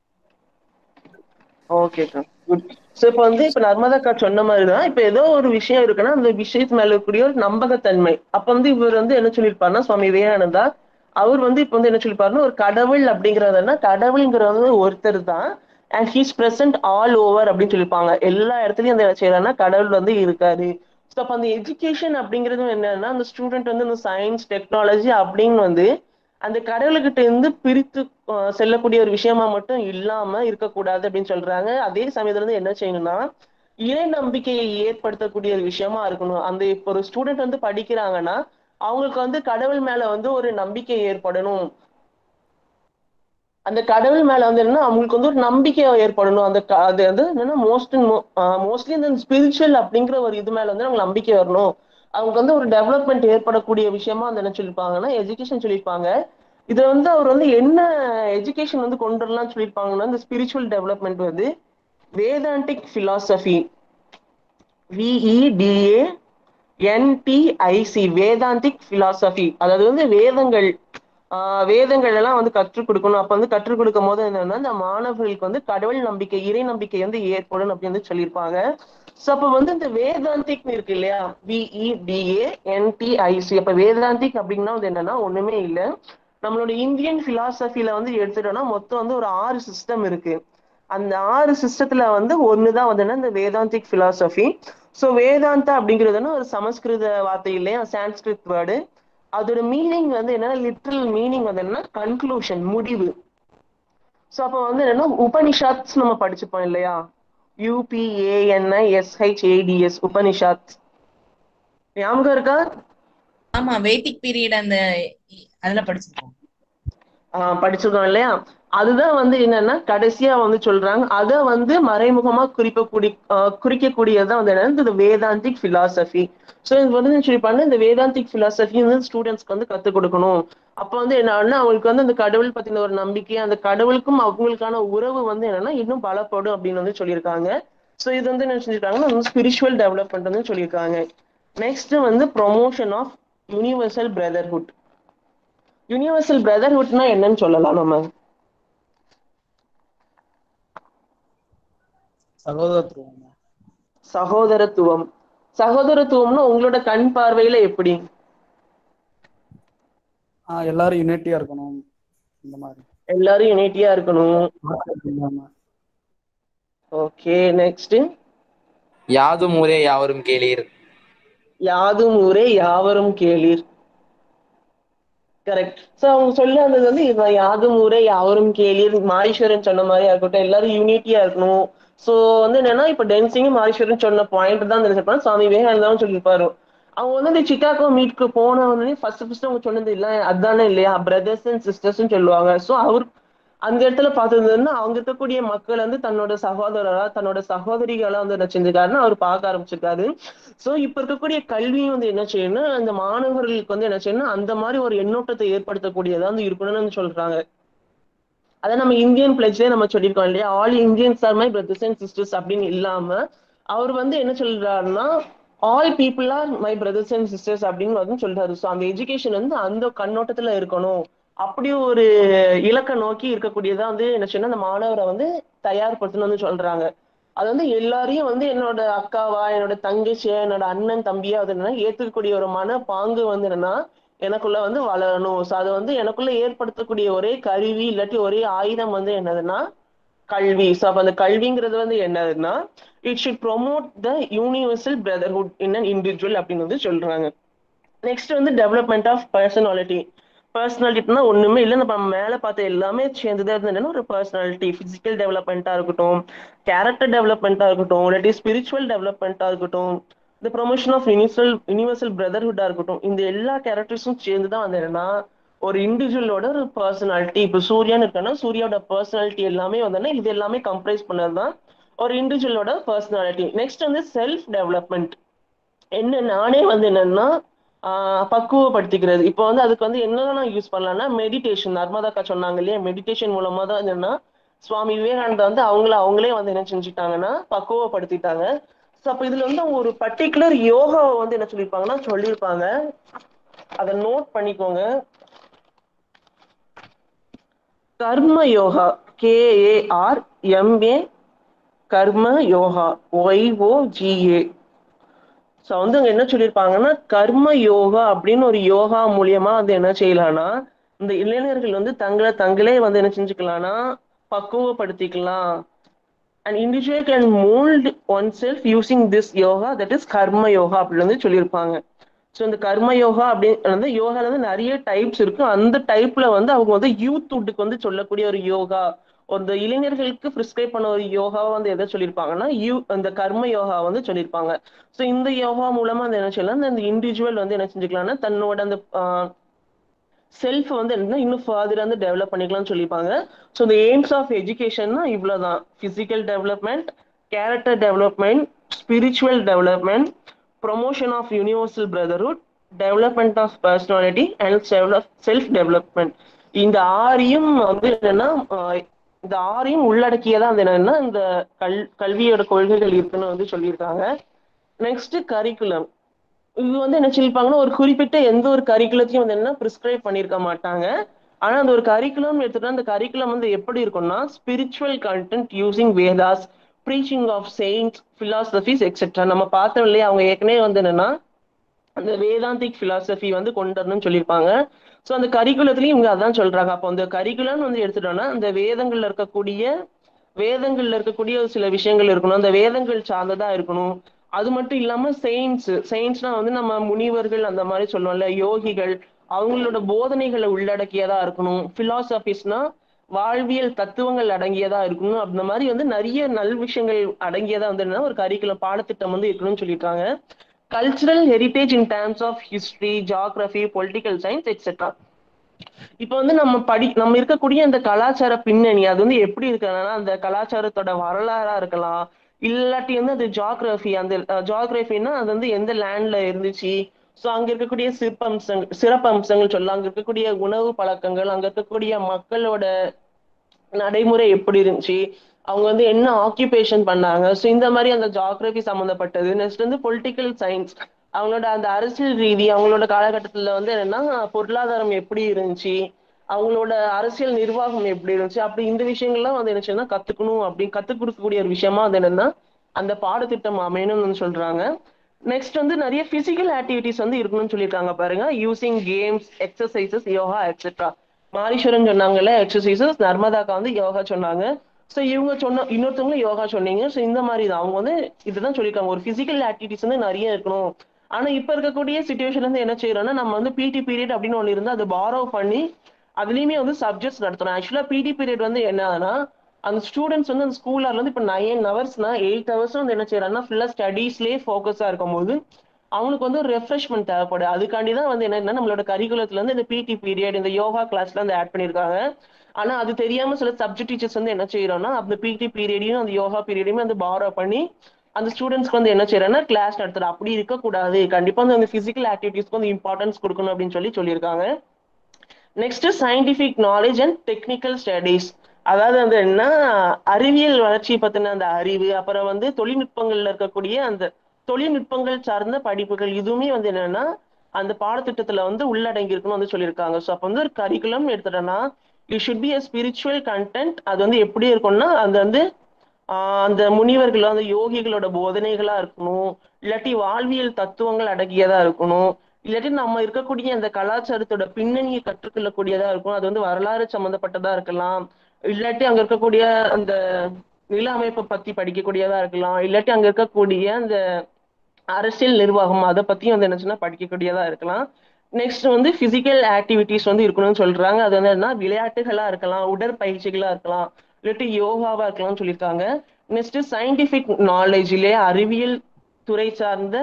ஓகேக்கா குட் ஸோ இப்போ வந்து இப்போ நர்மதாக்கா சொன்ன மாதிரி தான் இப்போ ஏதோ ஒரு விஷயம் இருக்குன்னா அந்த விஷயத்து மேல இருக்கக்கூடிய ஒரு நம்பகத்தன்மை அப்போ வந்து இவர் வந்து என்ன சொல்லியிருப்பாருன்னா சுவாமி விவேகானந்தா அவர் வந்து இப்போ வந்து என்ன சொல்லியிருப்பாருன்னா ஒரு கடவுள் அப்படிங்கிறதுனா கடவுள்ங்கிறது வந்து ஒருத்தர் தான் and he's present all over அப்படின்னு சொல்லியிருப்பாங்க எல்லா இடத்துலயும் அந்த செய்யறாங்கன்னா கடவுள் வந்து இருக்காரு ஸோ அப்போ அந்த எஜுகேஷன் அப்படிங்கிறது என்னன்னா அந்த ஸ்டூடெண்ட் வந்து இந்த சயின்ஸ் டெக்னாலஜி அப்படின்னு வந்து அந்த கடவுள்கிட்ட இருந்து பிரித்து அஹ், செல்லக்கூடிய ஒரு விஷயமா மட்டும் இல்லாம இருக்கக்கூடாது அப்படின்னு சொல்றாங்க அதே சமயத்துல இருந்து என்ன செய்யணும்னா இறை நம்பிக்கையை ஏற்படுத்தக்கூடிய ஒரு விஷயமா இருக்கணும் அந்த இப்போ ஒரு ஸ்டூடெண்ட் வந்து படிக்கிறாங்கன்னா அவங்களுக்கு வந்து கடவுள் மேல வந்து ஒரு நம்பிக்கை ஏற்படணும் அந்த கடவுள் மேல வந்து என்ன அவங்களுக்கு வந்து ஒரு நம்பிக்கை ஏற்படணும் அந்த க- அது வந்து என்னன்னா மோஸ்ட் மோஸ்ட்லி இந்த ஸ்பிரிச்சுவல் அப்படிங்கிற ஒரு இது மேல வந்து அவங்க நம்பிக்கை வரணும் அவங்களுக்கு வந்து ஒரு டெவலப்மெண்ட் ஏற்படக்கூடிய விஷயமா வந்து என்ன சொல்லியிருப்பாங்கன்னா எஜுகேஷன் சொல்லியிருப்பாங்க இது வந்து அவர் வந்து என்ன எஜுகேஷன் வந்து கொண்டு வரலாம்னு சொல்லியிருப்பாங்கன்னா இந்த ஸ்பிரிச்சுவல் டெவலப்மெண்ட் வந்து Vedantic philosophy V E D A N T I C Vedantic philosophy அதாவது வந்து வேதங்கள் ஆஹ் வேதங்கள் எல்லாம் வந்து கற்றுக் கொடுக்கணும் அப்ப வந்து கற்றுக் கொடுக்கும் போது என்னன்னா இந்த மாணவர்களுக்கு வந்து கடவுள் நம்பிக்கை இறை நம்பிக்கை வந்து ஏற்படும் அப்படின்னு வந்து சொல்லியிருப்பாங்க சோ அப்ப வந்து இந்த வேதாந்திக் இருக்கு இல்லையா விஇடிஏ என்டிஐசி அப்ப வேதாந்திக் அப்படின்னா வந்து என்னன்னா ஒண்ணுமே இல்ல நம்மளோட இந்தியன் பிலாசபில வந்து எடுத்துட்டோம்னா மொத்தம் வந்து ஒரு ஆறு சிஸ்டம் இருக்கு அந்த ஆறு சிஸ்டத்துல வந்து ஒண்ணுதான் வந்து என்ன இந்த வேதாந்திக் பிலாசபி சோ வேதாந்தா அப்படிங்கிறது வந்து ஒரு சமஸ்கிருத வார்த்தை இல்லையா சான்ஸ்கிரிட் வேர்டு அதோட மீனிங் வந்து என்னன்னா லிட்ரல் மீனிங் வந்து என்னன்னா கன்க்ளூஷன் முடிவு சோ அப்ப வந்து என்னன்னா உபனிஷாத்ஸ் நம்ம படிச்சுப்போம் இல்லையா யூபிஏஎன்ஐ எஸ்ஹெச்ஏடிஎஸ் உபனிஷாத் ஞாபகம் இருக்கா ஆமா வேதிக் பீரியட் அந்த இ- அதுல படிச்சிருக்கோம் ஆஹ் படிச்சிருக்கோம் இல்லையா அதுதான் வந்து என்னன்னா கடைசியா வந்து சொல்றாங்க அதை வந்து மறைமுகமா குறிக்கக்கூடிய ஆஹ் குறிக்கக்கூடியதுதான் வந்து என்னன்னா இந்த வேதாந்திக் பிலாசபி ஸோ இது வந்து சொல்லிப்பாங்க இந்த வேதாந்திக் பிலாசபி வந்து ஸ்டூடெண்ட்ஸ்க்கு வந்து கத்துக் கொடுக்கணும் அப்ப வந்து என்னன்னா அவங்களுக்கு வந்து அந்த கடவுள் பத்தின ஒரு நம்பிக்கை அந்த கடவுளுக்கும் அவங்களுக்கான உறவு வந்து என்னன்னா இன்னும் பலப்படும் அப்படின்னு வந்து சொல்லியிருக்காங்க ஸோ இது வந்து என்ன சொல்லியிருக்காங்கன்னா ஸ்பிரிச்சுவல் டெவலப்மெண்ட் வந்து சொல்லியிருக்காங்க நெக்ஸ்ட் வந்து promotion of universal brotherhood universal பிரதர்ஹுட்னா என்னன்னு சொல்லலாம் நம்ம சகோதரத்துவம் சகோதரத்துவம் சகோதரத்துவம்னா உங்களோட கண் பார்வையில எப்படி ஆஹ் எல்லாரும் யுனைட்டியா இருக்கணும் இந்த மாதிரி எல்லாரும் யுனைட்டியா இருக்கணும் மாற்றம் இல்லாம ஓகே நெக்ஸ்ட் யாதும் ஊரே யாவரும் கேளீர் யாதும் ஊரே யாவரும் கேளீர் கரெக்ட் சோ அவங்க சொல்ல வந்தது வந்து இதுதான் யாதும் ஊரே யாவரும் கேளீர் மாரீஸ்வரன் சொன்ன மாதிரியா இருக்கட்டும் எல்லாரும் யூனிட்டியா இருக்கணும் சோ வந்து என்னன்னா இப்ப டென்சிங் மாரீஸ்வரன் சொன்ன பாயிண்ட் தான் நினைச்சிருப்பாங்க சுவாமி விவேகானந்தாவும் சொல்லியிருப்பாரு அவங்க வந்து இந்த சிக்காகோ மீட்க்கு போன உடனே ஃபர்ஸ்ட் ஃபர்ஸ்ட் அவங்க சொன்னது இல்ல அதானே இல்லையா பிரதர்ஸ் அண்ட் சிஸ்டர்ஸ் சொல்லுவாங்க சோ அவர் அந்த இடத்துல பார்த்ததுன்னா அவங்க இருக்கக்கூடிய மக்கள் வந்து தன்னோட சகோதரரா தன்னோட சகோதரிகளா வந்து என்ன செஞ்சிருக்காருன்னு அவர் பார்க்க ஆரம்பிச்சிருக்காரு சோ இப்ப இருக்கக்கூடிய கல்வியும் வந்து என்ன செய்யணும்னா அந்த மாணவர்களுக்கு வந்து என்ன செய்யணும் அந்த மாதிரி ஒரு எண்ணோட்டத்தை ஏற்படுத்தக்கூடியதா வந்து இருக்கணும்னு வந்து சொல்றாங்க அதை நம்ம இந்தியன் பிளட்ஜ்லயே நம்ம சொல்லியிருக்கோம் இல்லையா all Indians are my brothers and sisters அப்படின்னு இல்லாம அவர் வந்து என்ன சொல்றாருன்னா all people are my brothers and sisters அப்படின்னு வந்து சொல்றாரு ஸோ அந்த எஜுகேஷன் வந்து அந்த கண்ணோட்டத்துல இருக்கணும் அப்படி ஒரு இலக்கை நோக்கி இருக்கக்கூடியதா வந்து என்ன சொன்னா அந்த மாணவரை வந்து தயார்படுத்தணும்னு வந்து சொல்றாங்க அது வந்து எல்லாரையும் வந்து என்னோட அக்காவா என்னோட தங்கச்சியா என்னோட அண்ணன் தம்பியா வந்து என்னன்னா ஏத்துக்கக்கூடிய ஒரு மன பாங்கு வந்து என்னன்னா எனக்குள்ள வந்து வளரணும் ஸோ அதை வந்து எனக்குள்ள ஏற்படுத்தக்கூடிய ஒரே கருவி இல்லாட்டி ஒரே ஆயுதம் வந்து என்னதுன்னா கல்வி ஸோ அப்போ அந்த கல்விங்கிறது வந்து என்னதுன்னா it should promote the universal brotherhood in an individual அப்படின்னு வந்து சொல்றாங்க நெக்ஸ்ட் வந்து டெவலப்மெண்ட் ஆஃப் பர்சனாலிட்டி பர்சனாலிட்டினா ஒண்ணுமே இல்லை நம்ம மேலே பார்த்த எல்லாமே சேர்ந்துதான் இருந்ததுன்னா ஒரு பர்சனாலிட்டி பிசிக்கல் டெவலப்மெண்ட்டாக இருக்கட்டும் கேரக்டர் டெவலப்மெண்ட்டாக இருக்கட்டும் இல்லாட்டி ஸ்பிரிச்சுவல் டெவலப்மெண்ட்டாக இருக்கட்டும் இந்த ப்ரொமோஷன் ஆஃப் யூனிவர்சல் யூனிவர்சல் பிரதர்ஹுட்டாக இருக்கட்டும் இந்த எல்லா கேரக்டர்ஸும் சேர்ந்து தான் வந்து என்னன்னா ஒரு இண்டிவிஜுவலோட ஒரு பர்சனாலிட்டி இப்போ சூர்யான்னு இருக்கன்னா சூர்யாவோட பர்சனாலிட்டி எல்லாமே வந்து இது எல்லாமே கம்ப்ரைஸ் பண்ணது தான் ஒரு இண்டிவிஜுவலோட பர்சனாலிட்டி நெக்ஸ்ட் வந்து செல்ஃப் டெவலப்மெண்ட் என்ன நானே வந்து என்னன்னா ஆஹ் பக்குவப்படுத்திக்கிறது இப்போ வந்து அதுக்கு வந்து என்னதான் நான் யூஸ் பண்ணலாம்னா மெடிடேஷன் நர்மதாக்கா சொன்னாங்க இல்லையா மெடிடேஷன் மூலமா தான் என்னன்னா சுவாமி விவேகானந்தா வந்து அவங்கள அவங்களே வந்து என்ன செஞ்சுட்டாங்கன்னா பக்குவப்படுத்திட்டாங்க ஸோ அப்போ இதுல வந்து அவங்க ஒரு பர்டிகுலர் யோகாவை வந்து என்ன சொல்லியிருப்பாங்கன்னா சொல்லியிருப்பாங்க அதை நோட் பண்ணிக்கோங்க கர்ம யோகா கேஏஆர் எம்ஏ கர்ம யோகா ஒய்ஓ ஜிஏ ஸோ வந்து அங்க என்ன சொல்லியிருப்பாங்கன்னா கர்ம யோகா அப்படின்னு ஒரு யோகா மூலியமா வந்து என்ன செய்யலாம்னா இந்த இளைஞர்கள் வந்து தங்களை தங்களே வந்து என்ன செஞ்சுக்கலாம்னா பக்குவப்படுத்திக்கலாம் and individual can mould one self using this yoga that is karma yoga அப்படின்னு வந்து சொல்லியிருப்பாங்க ஸோ இந்த கர்ம யோகா அப்படின்னு வந்து யோகால வந்து நிறைய டைப்ஸ் இருக்கு அந்த டைப்ல வந்து அவங்க வந்து யூத் வுட்டுக்கு வந்து சொல்லக்கூடிய ஒரு யோகா அந்த இளைஞர்களுக்கு ப்ரிஸ்கிரைப் பண்ண ஒரு யோகாவை வந்து எதை சொல்லியிருப்பாங்கன்னா யூ அந்த கர்ம யோகா வந்து சொல்லியிருப்பாங்க ஸோ இந்த யோகா மூலமா வந்து என்ன செய்யலாம் அந்த இண்டிவிஜுவல் வந்து என்ன செஞ்சுக்கலாம்னா தன்னோட அந்த செல்ஃப் வந்து என்ன இன்னும் ஃபர்தர் வந்து டெவலப் பண்ணிக்கலாம்னு சொல்லியிருப்பாங்க ஸோ இந்த எய்ம்ஸ் ஆஃப் எஜுகேஷன்னா இவ்வளோதான் physical development character development spiritual development promotion of universal brotherhood development of personality and self development இந்த ஆறையும் வந்து என்னன்னா ஆஹ் இந்த ஆறையும் உள்ளடக்கியதான் வந்து என்னன்னா இந்த கல் கல்வியோட கொள்கைகள் இருக்குன்னு வந்து சொல்லியிருக்காங்க நெக்ஸ்ட் கரிக்குலம் இது வந்து என்ன சொல்லியிருப்பாங்கன்னா ஒரு குறிப்பிட்ட எந்த ஒரு கரிக்குலத்தையும் வந்து என்ன ப்ரிஸ்கிரைப் பண்ணியிருக்க மாட்டாங்க ஆனா அந்த ஒரு கரிக்குலம் எடுத்துட்டா அந்த கரிக்குலம் வந்து எப்படி இருக்கும்னா spiritual content using Vedas preaching of saints philosophies etcetera நம்ம பார்த்தோம் இல்லையா அவங்க ஏற்கனவே வந்து என்னன்னா அந்த வேதாந்திக் பிலாசபி வந்து கொண்டு வரணும்னு சொல்லியிருப்பாங்க ஸோ அந்த கரிக்குலத்துலயும் இவங்க அதான் சொல்றாங்க அப்போ அந்த கரிக்குலம் வந்து எடுத்துட்டோம்னா அந்த வேதங்கள்ல இருக்கக்கூடிய வேதங்கள்ல இருக்கக்கூடிய ஒரு சில விஷயங்கள் இருக்கணும் அந்த வேதங்கள் சார்ந்ததா இருக்கணும் அது மட்டும் இல்லாம செயின்ஸ் செயின்ஸ்னா வந்து நம்ம முனிவர்கள் அந்த மாதிரி சொல்லுவோம்ல யோகிகள் அவங்களோட போதனைகளை உள்ளடக்கியதா இருக்கணும் பிலாசபிஸ்னா வாழ்வியல் தத்துவங்கள் அடங்கியதா இருக்கணும் அந்த மாதிரி வந்து நிறைய நல் விஷயங்கள் அடங்கியதா வந்து என்னன்னா ஒரு கரிக்குலம் பாடத்திட்டம் வந்து இருக்கணும்னு சொல்லியிருக்காங்க cultural heritage in terms of history geography political science etcetera இப்போ வந்து நம்ம படி நம்ம இருக்கக்கூடிய அந்த கலாச்சார பின்னணி அது வந்து எப்படி இருக்குன்னா அந்த கலாச்சாரத்தோட வரலாறா இருக்கலாம் இல்லாட்டி வந்து அது ஜாகிரபி அந்த ஜாகிரபின்னா அது வந்து எந்த லேண்ட்ல இருந்துச்சு ஸோ அங்க இருக்கக்கூடிய சிற்பம்சங்கள் சிறப்பம்சங்கள் சொல்லலாம் அங்க இருக்கக்கூடிய உணவு பழக்கங்கள் அங்க இருக்கக்கூடிய மக்களோட நடைமுறை எப்படி இருந்துச்சு அவங்க வந்து என்ன ஆக்கியூபேஷன் பண்ணாங்க ஸோ இந்த மாதிரி அந்த ஜாகிரபி சம்மந்தப்பட்டது நெக்ஸ்ட் வந்து பொலிட்டிக்கல் சயின்ஸ் அவங்களோட அந்த அரசியல் ரீதி அவங்களோட காலகட்டத்துல வந்து என்னன்னா பொருளாதாரம் எப்படி இருந்துச்சு அவங்களோட அரசியல் நிர்வாகம் எப்படி இருந்துச்சு அப்படி இந்த விஷயங்கள்லாம் வந்து என்ன கத்துக்கணும் அப்படி கத்துக் கொடுக்கக்கூடிய ஒரு விஷயமா அது என்னன்னா அந்த பாடத்திட்டம் அமையணும்னு சொல்றாங்க நெக்ஸ்ட் வந்து நிறைய பிசிக்கல் ஆக்டிவிட்டிஸ் வந்து இருக்கணும்னு சொல்லியிருக்காங்க பாருங்க using games exercises yoga etcetera Mariswaran சொன்னாங்கல்ல எக்ஸசைசஸ் நர்மதாக்கா வந்து யோகா சொன்னாங்க ஸோ இவங்க சொன்ன இன்னொருத்தவங்களும் யோகா சொன்னீங்க ஸோ இந்த மாதிரி தான் அவங்க வந்து இதுதான் சொல்லியிருக்காங்க ஒரு பிசிக்கல் ஆக்டிவிட்டிஸ் வந்து நிறைய இருக்கணும் ஆனா இப்ப இருக்கக்கூடிய சுச்சுவேஷன் வந்து என்ன செய்யறோம்னா நம்ம வந்து பிடி பீரியட் அப்படின்னு ஒன்று இருந்து அதை பாரோ பண்ணி அதுலயுமே வந்து சப்ஜெக்ட்ஸ் நடத்தணும் ஆக்சுவலா பிடி பீரியட் வந்து என்னன்னா அந்த ஸ்டூடெண்ட்ஸ் வந்து அந்த ஸ்கூல்ல இருந்து இப்ப நைன் ஹவர்ஸ்னா எயிட் ஹவர்ஸ் வந்து என்ன செய்யறாங்கன்னா ஃபுல்லா ஸ்டடீஸ்லயே ஃபோக்கஸா இருக்கும்போது அவங்களுக்கு வந்து ஒரு ரெஃப்ரெஷ்மெண்ட் தேவைப்படும் அதுக்காண்டி தான் வந்து என்னன்னா நம்மளோட கரிக்குலத்துல இருந்து இந்த பிடி பீரியட் இந்த யோகா கிளாஸ்ல வந்து ஆட் பண்ணியிருக்காங்க ஆனா அது தெரியாம சில சப்ஜெக்ட் டீச்சர்ஸ் வந்து என்ன செய்யறோம்னா அந்த பிடி பீரியடையும் அந்த யோகா பீரியடையும் வந்து பாரோ பண்ணி அந்த ஸ்டூடெண்ட்ஸ்க்கு வந்து என்ன செய்யறேன்னா கிளாஸ் நடத்துறது அப்படி இருக்கக்கூடாது கண்டிப்பா வந்து அந்த பிசிக்கல் ஆக்டிவிட்டிஸ்க்கு வந்து இம்பார்ட்டன்ஸ் கொடுக்கணும் அப்படின்னு சொல்லி சொல்லியிருக்காங்க next scientific knowledge and technical studies அதாவது வந்து என்ன அறிவியல் வளர்ச்சி பத்தின அந்த அறிவு அப்புறம் வந்து தொழில்நுட்பங்கள்ல இருக்கக்கூடிய அந்த தொழில்நுட்பங்கள் சார்ந்த படிப்புகள் இதுவுமே வந்து என்னன்னா அந்த பாடத்திட்டத்துல வந்து உள்ளடங்கி இருக்குன்னு வந்து சொல்லியிருக்காங்க ஸோ அப்போ வந்து ஒரு கரிக்குலம் எடுத்துட்டோம்னா you should be a spiritual content அது வந்து எப்படி இருக்கும்னா அது வந்து அந்த முனிவர்கள் அந்த யோகிகளோட போதனைகளா இருக்கணும் இல்லாட்டி வாழ்வியல் தத்துவங்கள் அடங்கியதா இருக்கணும் இல்லாட்டி நம்ம இருக்கக்கூடிய அந்த கலாச்சாரத்தோட பின்னணியை கற்றுக்கொள்ளக்கூடியதா இருக்கும் அது வந்து வரலாறு சம்பந்தப்பட்டதா இருக்கலாம் இல்லாட்டி அங்க இருக்கக்கூடிய அந்த நில அமைப்பை பத்தி படிக்கக்கூடியதா இருக்கலாம் இல்லாட்டி அங்க இருக்கக்கூடிய அந்த அரசியல் நிர்வாகம் அதை பத்தியும் வந்து என்னச்சுன்னா படிக்கக்கூடியதா இருக்கலாம் நெக்ஸ்ட் வந்து பிசிக்கல் ஆக்டிவிட்டிஸ் வந்து இருக்கணும்னு சொல்றாங்க அது வந்து என்ன விளையாட்டுகளா இருக்கலாம் உடற்பயிற்சிகளா இருக்கலாம் இல்லாட்டி யோகாவா இருக்கலாம்னு சொல்லியிருக்காங்க நெக்ஸ்ட் சயின்டிபிக் நாலேஜ் இல்லையா அறிவியல் துறை சார்ந்த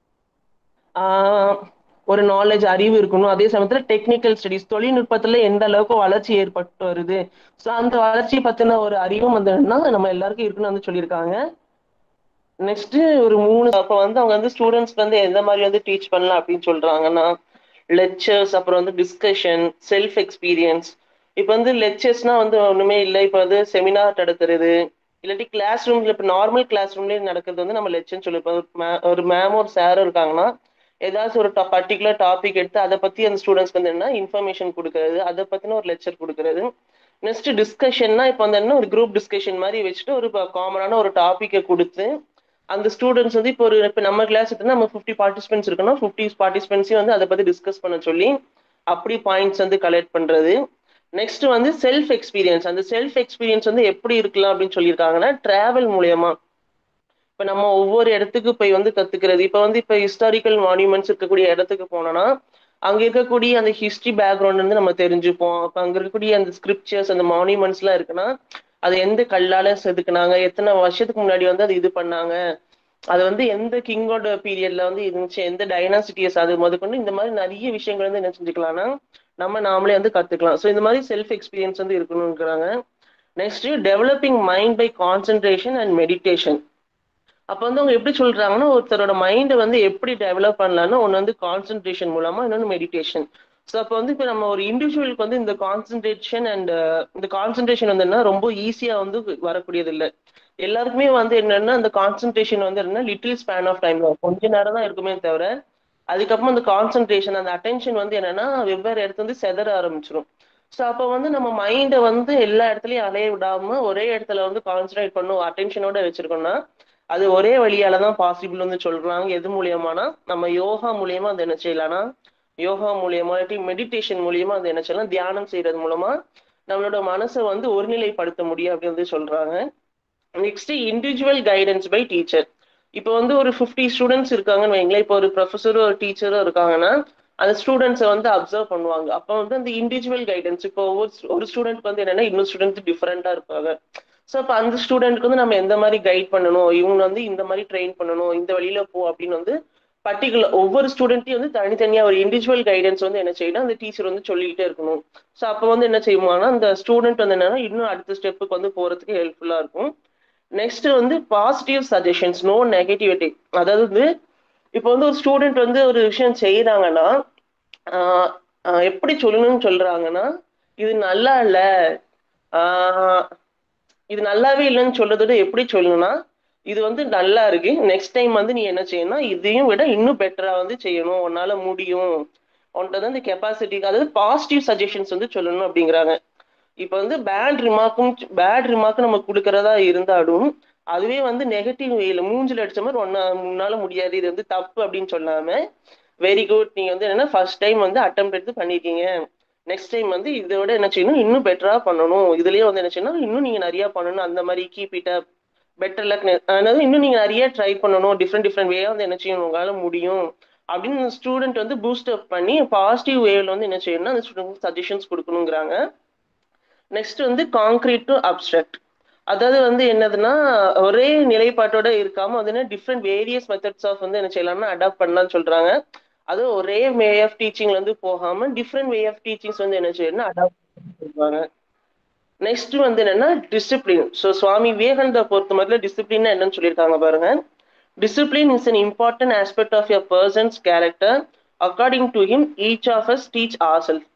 ஒரு நாலேஜ் அறிவு இருக்கணும் அதே சமயத்துல டெக்னிக்கல் ஸ்டடிஸ் தொழில்நுட்பத்துல எந்த அளவுக்கு வளர்ச்சி ஏற்பட்டு வருது ஸோ அந்த வளர்ச்சி பத்தின ஒரு அறிவும் வந்து நம்ம எல்லாருக்கும் இருக்குன்னு வந்து சொல்லியிருக்காங்க நெக்ஸ்ட் ஒரு மூணு அப்போ வந்து அவங்க வந்து ஸ்டூடெண்ட்ஸ்க்கு வந்து எந்த மாதிரி வந்து டீச் பண்ணலாம் அப்படின்னு சொல்றாங்கன்னா லெக்சர்ஸ் அப்புறம் வந்து டிஸ்கஷன் செல்ஃப் எக்ஸ்பீரியன்ஸ் இப்போ வந்து லெக்சர்ஸ்னா வந்து ஒண்ணுமே இல்லை இப்போ வந்து செமினார் நடத்துறது இல்லாட்டி கிளாஸ் ரூம்ல இப்போ நார்மல் கிளாஸ் ரூம்லேயே நடக்கிறது வந்து நம்ம லெக்சர்னு சொல்லியிருப்போம் ஒரு மேமோ ஒரு சாரோ இருக்காங்கன்னா ஏதாச்சும் ஒரு பர்டிகுலர் டாபிக் எடுத்து அதை பத்தி அந்த ஸ்டூடெண்ட்ஸ்க்கு வந்து என்ன இன்ஃபர்மேஷன் கொடுக்கறது அதை பத்தின ஒரு லெக்சர் கொடுக்கறது நெக்ஸ்ட் டிஸ்கஷன்னா இப்போ வந்து என்ன ஒரு குரூப் டிஸ்கஷன் மாதிரி வச்சுட்டு ஒரு காமனான ஒரு டாப்பிக்கை கொடுத்து அந்த ஸ்டூடெண்ட்ஸ் வந்து இப்போ ஒரு இப்போ நம்ம கிளாஸ் எடுத்து நம்ம ஃபிஃப்டி பார்ட்டிசிபென்ட்ஸ் இருக்கணும் ஃபிஃப்டி பார்ட்டிசிபென்ட்ஸையும் வந்து அதை பத்தி டிஸ்கஸ் பண்ண சொல்லி அப்படி பாயிண்ட்ஸ் வந்து கலெக்ட் பண்றது நெக்ஸ்ட் வந்து செல்ஃப் எக்ஸ்பீரியன்ஸ் அந்த செல்ஃப் எக்ஸ்பீரியன்ஸ் வந்து எப்படி இருக்கலாம் அப்படின்னு சொல்லியிருக்காங்கன்னா டிராவல் மூலியமா இப்போ நம்ம ஒவ்வொரு இடத்துக்கு போய் வந்து கத்துக்கிறது இப்போ வந்து இப்போ ஹிஸ்டாரிக்கல் மான்யூமெண்ட்ஸ் இருக்கக்கூடிய இடத்துக்கு போனோம்னா அங்க இருக்கக்கூடிய அந்த ஹிஸ்டரி பேக்ரவுண்ட் வந்து நம்ம தெரிஞ்சுப்போம் அப்போ அங்க இருக்கக்கூடிய அந்த ஸ்கிரிப்சர்ஸ் அந்த மான்யூமெண்ட்ஸ் எல்லாம் இருக்குன்னா அது எந்த கல்லால செதுக்குனாங்க எத்தனை வருஷத்துக்கு முன்னாடி வந்து அது இது பண்ணாங்க அது வந்து எந்த கிங்கோட பீரியட்ல வந்து இருந்துச்சு எந்த டைனாசிட்டியஸ் அது முதற்கொண்டு இந்த மாதிரி நிறைய விஷயங்கள் வந்து என்ன செஞ்சுக்கலாம்னா நம்ம நாமளே வந்து கத்துக்கலாம் ஸோ இந்த மாதிரி செல்ஃப் எக்ஸ்பீரியன்ஸ் வந்து இருக்கணுங்கிறாங்க next developing mind by concentration and meditation அப்போ வந்து அவங்க எப்படி சொல்றாங்கன்னா ஒருத்தரோட மைண்டை வந்து எப்படி டெவலப் பண்ணலாம்னா ஒன்று வந்து கான்சென்ட்ரேஷன் மூலமா இன்னொன்று மெடிடேஷன் ஸோ அப்போ வந்து இப்போ நம்ம ஒரு இண்டிவிஜுவலுக்கு வந்து இந்த கான்சென்ட்ரேஷன் அண்ட் இந்த கான்சென்ட்ரேஷன் வந்து என்ன ரொம்ப ஈஸியாக வந்து வரக்கூடியது இல்லை எல்லாருக்குமே வந்து என்னன்னா அந்த கான்சென்ட்ரேஷன் வந்து என்ன லிட்டில் ஸ்பேன் ஆஃப் டைம் கொஞ்ச நேரம் தான் இருக்குமே தவிர அதுக்கப்புறம் அந்த கான்சென்ட்ரேஷன் அந்த அட்டென்ஷன் வந்து என்னன்னா வெவ்வேறு இடத்துல வந்து செதற ஆரம்பிச்சிடும் ஸோ அப்போ வந்து நம்ம மைண்டை வந்து எல்லா இடத்துலையும் அலைய விடாம ஒரே இடத்துல வந்து கான்சென்ட்ரேட் பண்ணும் அட்டென்ஷனோட வச்சிருக்கோம்னா அது ஒரே வழியால தான் பாசிபிள் வந்து சொல்றாங்க எது மூலியமானா நம்ம யோகா மூலியமா அது என்ன செய்யலாம்னா யோகா மூலியமா இல்லாட்டி மெடிடேஷன் மூலியமா அது என்ன செய்யலாம் தியானம் செய்யறது மூலமா நம்மளோட மனசை வந்து ஒருநிலைப்படுத்த முடியும் அப்படின்னு வந்து சொல்றாங்க next individual guidance by teacher இப்போ வந்து ஒரு ஃபிஃப்டி ஸ்டூடெண்ட்ஸ் இருக்காங்கன்னு வைங்களேன் இப்போ ஒரு ப்ரொஃபஸரோ ஒரு டீச்சரோ இருக்காங்கன்னா அந்த ஸ்டூடெண்ட்ஸை வந்து அப்சர்வ் பண்ணுவாங்க அப்போ வந்து அந்த இண்டிவிஜுவல் கைடன்ஸ் இப்போ ஒவ்வொரு ஒரு ஸ்டூடெண்ட் வந்து என்னன்னா இன்னொரு ஸ்டூடெண்ட் டிஃப்ரெண்டா இருப்பாங்க ஸோ அப்போ அந்த ஸ்டூடெண்ட்க்கு வந்து நம்ம எந்த மாதிரி கைட் பண்ணணும் இவங்க வந்து இந்த மாதிரி ட்ரெயின் பண்ணணும் இந்த வழியில போ அப்படின்னு வந்து பர்டிகுலர் ஒவ்வொரு ஸ்டூடெண்ட்டையும் வந்து தனித்தனியா ஒரு இண்டிவிஜுவல் கைடன்ஸ் வந்து என்ன செய்யணும் அந்த டீச்சர் வந்து சொல்லிக்கிட்டே இருக்கணும் ஸோ அப்போ வந்து என்ன செய்வாங்கன்னா அந்த ஸ்டூடெண்ட் வந்து என்னன்னா இன்னும் அடுத்த ஸ்டெப்புக்கு வந்து போறதுக்கு ஹெல்ப்ஃபுல்லா இருக்கும் நெக்ஸ்ட் வந்து பாசிட்டிவ் சஜஷன்ஸ் நோ நெகட்டிவிட்டி அதாவது வந்து இப்போ வந்து ஒரு ஸ்டூடெண்ட் வந்து ஒரு விஷயம் செய்யறாங்கன்னா எப்படி சொல்லணும்னு சொல்றாங்கன்னா இது நல்லா இல்ல இது நல்லாவே இல்லைன்னு சொல்றதோட எப்படி சொல்லணும்னா இது வந்து நல்லா இருக்கு நெக்ஸ்ட் டைம் வந்து நீ என்ன செய்யணும் இதையும் விட இன்னும் பெட்டரா வந்து செய்யணும் உன்னால முடியும் உன்கிட்ட வந்து கெப்பாசிட்டி அதாவது பாசிட்டிவ் சஜஷன்ஸ் வந்து சொல்லணும் அப்படிங்கிறாங்க இப்போ வந்து பேட் ரிமார்க்கும் பேட் ரிமார்க் நம்ம கொடுக்கறதா இருந்தாலும் அதுவே வந்து நெகட்டிவ் வேல மூஞ்சில் அடிச்ச மாதிரி ஒன்னா முன்னால முடியாது இது வந்து தப்பு அப்படின்னு சொல்லாம வெரி குட் நீங்க வந்து என்னன்னா ஃபர்ஸ்ட் டைம் வந்து அட்டம் எடுத்து பண்ணிருக்கீங்க நெக்ஸ்ட் டைம் வந்து இதோட என்ன செய்யணும் இன்னும் பெட்டரா பண்ணணும் இதுலயே வந்து என்ன செய்யணும் இன்னும் நீங்க நிறைய பண்ணணும் அந்த மாதிரி keep it up better luck அதாவது இன்னும் நீங்க நிறைய ட்ரை பண்ணணும் டிஃப்ரெண்ட் டிஃப்ரெண்ட் வேயா வந்து என்ன செய்யணும் உங்களால முடியும் அப்படின்னு ஸ்டூடெண்ட் வந்து பூஸ்ட் அப் பண்ணி பாசிட்டிவ் வேவ்ல வந்து என்ன செய்யணும்னா அந்த ஸ்டூடெண்ட் சஜஷன்ஸ் கொடுக்கணுங்கிறாங்க நெக்ஸ்ட் வந்து காங்க்ரீட் டு அப்ட்ராக்ட் அதாவது வந்து என்னதுன்னா ஒரே நிலைப்பாட்டோட இருக்காம வந்து என்ன டிஃப்ரெண்ட் வேரியஸ் மெத்தட்ஸ் ஆஃப் வந்து என்ன செய்யலாம்னா அடாப்ட் பண்ணலாம்னு சொல்றாங்க அது ஒரே வே ஆஃப் டீச்சிங்ல இருந்து போகாம டிஃப்ரெண்ட் வே ஆஃப் டீச்சிங்ஸ் வந்து என்ன செய்யணும்னா அடாப்ட் சொல்றாங்க நெக்ஸ்ட் வந்து என்னன்னா டிசிப்ளின் ஸோ சுவாமி விவேகானந்தா பொறுத்த மாதிரி டிசிப்ளின் என்னன்னு சொல்லியிருக்காங்க பாருங்க discipline is an important aspect of your persons character according to him each of us teach our self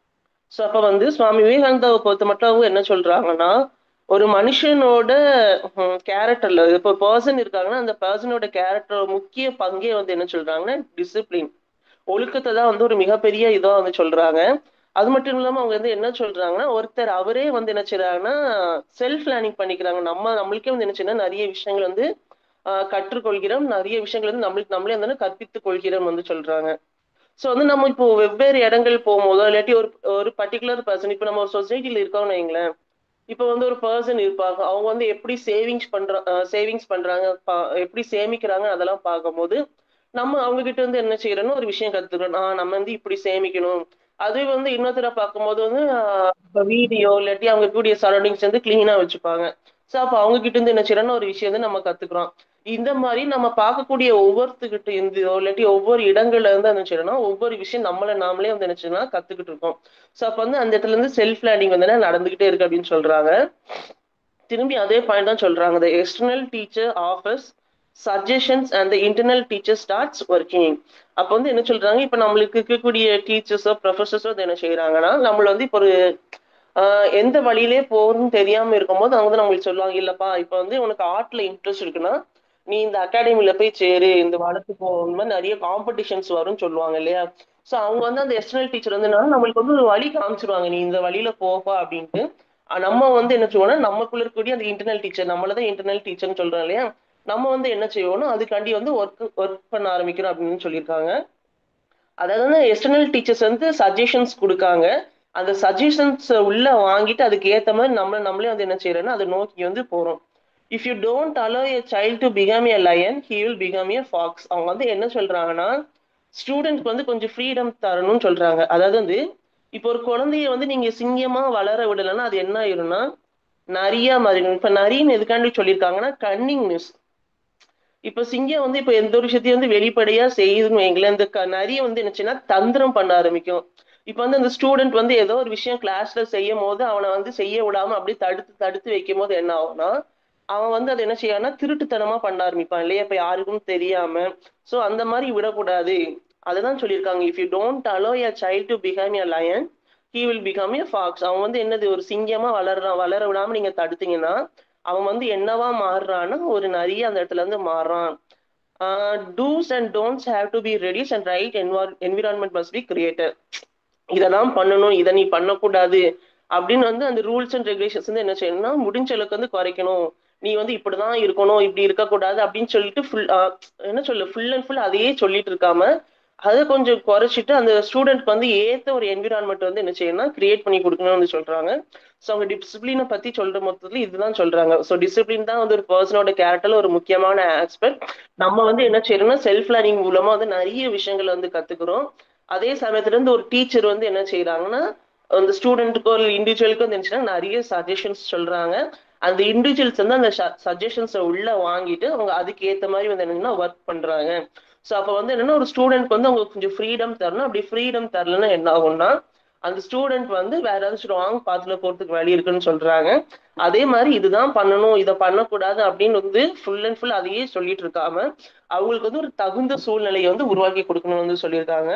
so அப்போ வந்து சுவாமி விவேகானந்தாவை பொறுத்த மட்டும் அவங்க என்ன சொல்றாங்கன்னா ஒரு மனுஷனோட கேரக்டர்ல இப்போ பர்சன் இருக்காங்கன்னா அந்த பர்சனோட கேரக்டர் முக்கிய பங்கே வந்து என்ன சொல்றாங்கன்னா டிசிப்ளின் ஒழுக்கத்தை தான் வந்து ஒரு மிகப்பெரிய இதாக வந்து சொல்றாங்க அது மட்டும் இல்லாம அவங்க வந்து என்ன சொல்றாங்கன்னா ஒருத்தர் அவரே வந்து என்ன செய்யறாங்கன்னா செல்ஃப் லேர்னிங் பண்ணிக்கிறாங்க நம்ம நம்மளுக்கே வந்து என்ன செய்யணும் நிறைய விஷயங்கள் வந்து கற்றுக்கொள்கிறோம் நிறைய விஷயங்கள் வந்து நம்மளுக்கு நம்மளே வந்து கற்பித்துக் கொள்கிறோம் வந்து சொல்றாங்க ஸோ வந்து நம்ம இப்போ வெவ்வேறு இடங்கள் போகும்போதோ இல்லாட்டி ஒரு ஒரு பர்டிகுலர் பர்சன் இப்போ நம்ம ஒரு சொசைட்டில இருக்கோம்னு வைங்களேன் இப்போ வந்து ஒரு பர்சன் இருப்பாங்க அவங்க வந்து எப்படி சேவிங்ஸ் பண்ற சேவிங்ஸ் பண்றாங்க எப்படி சேமிக்கிறாங்க அதெல்லாம் பார்க்கும்போது நம்ம அவங்க கிட்ட வந்து என்ன செய்யறோம்னு ஒரு விஷயம் கத்துக்கிறோம் ஆஹ் நம்ம வந்து இப்படி சேமிக்கணும் அதுவே வந்து இன்னொருத்தர பார்க்கும்போது வந்து இப்போ வீடியோ இல்லாட்டி அவங்க கூடிய சரௌண்டிங்ஸ் வந்து கிளீனா வச்சுப்பாங்க ஸோ அப்போ அவங்க கிட்ட இருந்து என்ன செய்யறோம்னு ஒரு விஷயம் வந்து நம்ம கத்துக்கிறோம் இந்த மாதிரி நம்ம பார்க்கக்கூடிய ஒவ்வொருத்துக்கிட்ட இருந்தோ இல்லாட்டி ஒவ்வொரு இடங்கள்ல இருந்து என்ன செய்யறோம்னா ஒவ்வொரு விஷயம் நம்மளை நாமளே வந்து என்ன செய்யணும் கத்துக்கிட்டு இருக்கோம் ஸோ அப்போ வந்து அந்த இடத்துல இருந்து செல்ஃப் லேர்னிங் வந்து நடந்துகிட்டே இருக்கு அப்படின்னு சொல்றாங்க திரும்பி அதே பாயிண்ட் தான் சொல்றாங்க the external teacher offers suggestions and internal teacher starts working அப்போ வந்து என்ன சொல்றாங்க இப்போ நம்மளுக்கு இருக்கக்கூடிய டீச்சர்ஸோ ப்ரொஃபஸர்ஸோ என்ன செய்யறாங்கன்னா நம்மள வந்து இப்போ ஒரு எந்த வழியிலே போகணும்னு தெரியாம இருக்கும்போது அவங்க வந்து நம்மளுக்கு சொல்லுவாங்க இல்லப்பா இப்போ வந்து உனக்கு ஆர்ட்ல இன்ட்ரெஸ்ட் இருக்குன்னா நீ இந்த அகாடமில போய் சேரு இந்த வளர்த்து போகணும் மாதிரி நிறைய காம்படிஷன்ஸ் வரும்னு சொல்லுவாங்க இல்லையா ஸோ அவங்க வந்து அந்த எக்ஸ்டர்னல் டீச்சர் வந்து நம்மளுக்கு வந்து ஒரு வழி காமிச்சிருவாங்க நீ இந்த வழியில போப்பா அப்படின்ட்டு நம்ம வந்து என்ன செய்வோம்னா நமக்குள்ள இருக்கக்கூடிய அந்த இன்டர்னல் டீச்சர் நம்மளதான் இன்டர்னல் டீச்சர்னு சொல்றோம் இல்லையா நம்ம வந்து என்ன செய்வோம்னா அதுக்காண்டி வந்து ஒர்க் ஒர்க் பண்ண ஆரம்பிக்கிறோம் அப்படின்னு சொல்லியிருக்காங்க அதாவது வந்து எக்ஸ்டர்னல் டீச்சர்ஸ் வந்து சஜஷன்ஸ் கொடுக்காங்க அந்த சஜஷன்ஸ் உள்ள வாங்கிட்டு அதுக்கு ஏற்ற மாதிரி நம்ம நம்மளே வந்து என்ன செய்யறோம்னா அதை நோக்கி வந்து போறோம் if you don't allow a child to become a lion he will become a fox அவங்க வந்து என்ன சொல்றாங்கன்னா ஸ்டூடெண்ட்க்கு வந்து கொஞ்சம் ஃப்ரீடம் தரணும்னு சொல்றாங்க அதாவது வந்து இப்போ ஒரு குழந்தைய வந்து நீங்க சிங்கமா வளர விடலைன்னா அது என்ன ஆயிரும்னா நரியா மாறிடணும் இப்ப நரின்னு எதுக்காண்டி சொல்லியிருக்காங்கன்னா கன்னிங்னஸ் இப்ப சிங்கம் வந்து இப்ப எந்த ஒரு விஷயத்தையும் வந்து வெளிப்படையா செய்யுதுன்னு வைங்களேன் இந்த க- நரி வந்து என்னச்சுன்னா தந்திரம் பண்ண ஆரம்பிக்கும் இப்ப வந்து அந்த ஸ்டூடெண்ட் வந்து ஏதோ ஒரு விஷயம் கிளாஸ்ல செய்யும் போது அவனை வந்து செய்ய விடாம அப்படியே தடுத்து தடுத்து வைக்கும் போது என்ன ஆகும்னா அவன் வந்து அதை என்ன செய்யான்னா திருட்டுத்தனமா பண்ண ஆரம்பிப்பான் இல்லையா இப்ப யாருக்கும் தெரியாம சோ அந்த மாதிரி விடக்கூடாது அதுதான் சொல்லியிருக்காங்க if you don't allow a child to become a lion he will become a fox அவன் வந்து என்னது ஒரு சிங்கமா வளர்றான் வளர விடாம நீங்க தடுத்தீங்கன்னா அவன் வந்து என்னவா மாறுறான்னா ஒரு நிறைய அந்த இடத்துல இருந்து மாறுறான் dos and don'ts have to be reduce and right environment must be created இதெல்லாம் பண்ணணும் இதை நீ பண்ணக்கூடாது அப்படின்னு வந்து அந்த ரூல்ஸ் அண்ட் ரெகுலேஷன்ஸ் வந்து என்ன செய்யணும்னா முடிஞ்ச அளவுக்கு வந்து குறைக்கணும் நீ வந்து இப்படிதான் இருக்கணும் இப்படி இருக்கக்கூடாது அப்படின்னு சொல்லிட்டு ஃபுல் என்ன சொல்ல ஃபுல் அண்ட் ஃபுல் அதையே சொல்லிட்டு இருக்காம அதை கொஞ்சம் குறைச்சிட்டு அந்த ஸ்டூடெண்ட்க்கு வந்து ஏத்த ஒரு என்விரான்மெண்ட் வந்து என்ன செய்யணும்னா கிரியேட் பண்ணி கொடுக்கணும்னு வந்து சொல்றாங்க ஸோ அவங்க டிசிப்ளினை பத்தி சொல்ற மொத்தத்துல இதுதான் சொல்றாங்க ஸோ டிசிப்ளின் தான் வந்து ஒரு பர்சனோட கேரக்டர்ல ஒரு முக்கியமான ஆஸ்பெக்ட் நம்ம வந்து என்ன செய்யறோம்னா செல்ஃப் லேர்னிங் மூலமா வந்து நிறைய விஷயங்களை வந்து கத்துக்கிறோம் அதே சமயத்துல இருந்து ஒரு டீச்சர் வந்து என்ன செய்யறாங்கன்னா அந்த ஸ்டூடெண்ட்டுக்கோ இல்லை இண்டிவிஜுவலுக்கோ வந்து என்னச்சுன்னா நிறைய சஜஷன்ஸ் சொல்றாங்க அந்த இண்டிவிஜுவல்ஸ் வந்து அந்த சஜஷன்ஸை உள்ள வாங்கிட்டு அவங்க அதுக்கு ஏத்த மாதிரி வந்து என்னன்னா ஒர்க் பண்றாங்க ஸோ அப்போ வந்து என்னன்னா ஒரு ஸ்டூடெண்ட்க்கு வந்து அவங்க கொஞ்சம் ஃப்ரீடம் தரணும் அப்படி ஃப்ரீடம் தரலன்னா என்ன ஆகும்னா அந்த ஸ்டூடெண்ட் வந்து வேற ஏதாச்சும் ராங் பாத்துல போறதுக்கு வழி இருக்குன்னு சொல்றாங்க அதே மாதிரி இதுதான் பண்ணணும் இதை பண்ணக்கூடாது அப்படின்னு வந்து ஃபுல் அண்ட் ஃபுல் அதையே சொல்லிட்டு இருக்காம அவங்களுக்கு வந்து ஒரு தகுந்த சூழ்நிலையை வந்து உருவாக்கி கொடுக்கணும்னு வந்து சொல்லியிருக்காங்க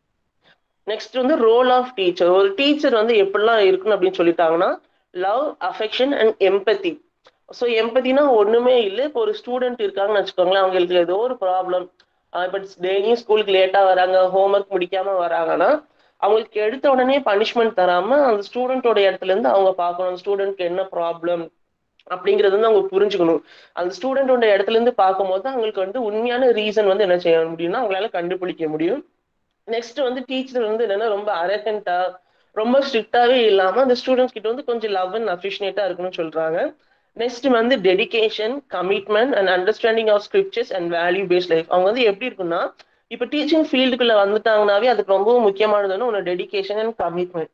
நெக்ஸ்ட் வந்து ரோல் ஆஃப் டீச்சர் ஒரு டீச்சர் வந்து எப்படிலாம் இருக்கணும் அப்படின்னு சொல்லிட்டாங்கன்னா love affection and empathy so எம்பத்தினா ஒண்ணுமே இல்லை இப்போ ஒரு ஸ்டூடெண்ட் இருக்காங்கன்னு வச்சுக்கோங்களேன் அவங்களுக்கு ஏதோ ஒரு ப்ராப்ளம் இப்போ டெய்லியும் ஸ்கூலுக்கு லேட்டா வராங்க ஹோம்ஒர்க் முடிக்காம வராங்கன்னா அவங்களுக்கு எடுத்த உடனே பனிஷ்மெண்ட் தராம அந்த ஸ்டூடெண்டோட இடத்துல இருந்து அவங்க பார்க்கணும் அந்த ஸ்டூடெண்ட்க்கு என்ன ப்ராப்ளம் அப்படிங்கறது வந்து அவங்க புரிஞ்சுக்கணும் அந்த ஸ்டூடெண்டோட இடத்துல இருந்து பார்க்கும்போது தான் அவங்களுக்கு வந்து உண்மையான ரீசன் வந்து என்ன செய்ய முடியும்னா அவங்களால கண்டுபிடிக்க முடியும் நெக்ஸ்ட் வந்து டீச்சர் வந்து என்னன்னா ரொம்ப அரகண்டா ரொம்ப ஸ்ட்ரிக்டாவே இல்லாம அந்த ஸ்டூடெண்ட்ஸ் கிட்ட வந்து கொஞ்சம் லவ் அண்ட் அஃபிஷினேட்டா இருக்கணும்னு சொல்றாங்க நெக்ஸ்ட் வந்து dedication commitment and understanding of scriptures and value based life அவங்க வந்து எப்படி இருக்குன்னா இப்ப டீச்சிங் ஃபீல்டுக்குள்ள வந்துட்டாங்கனாவே அதுக்கு ரொம்பவும் முக்கியமானது வந்து உன்னோட டெடிகேஷன் அண்ட் கமிட்மெண்ட்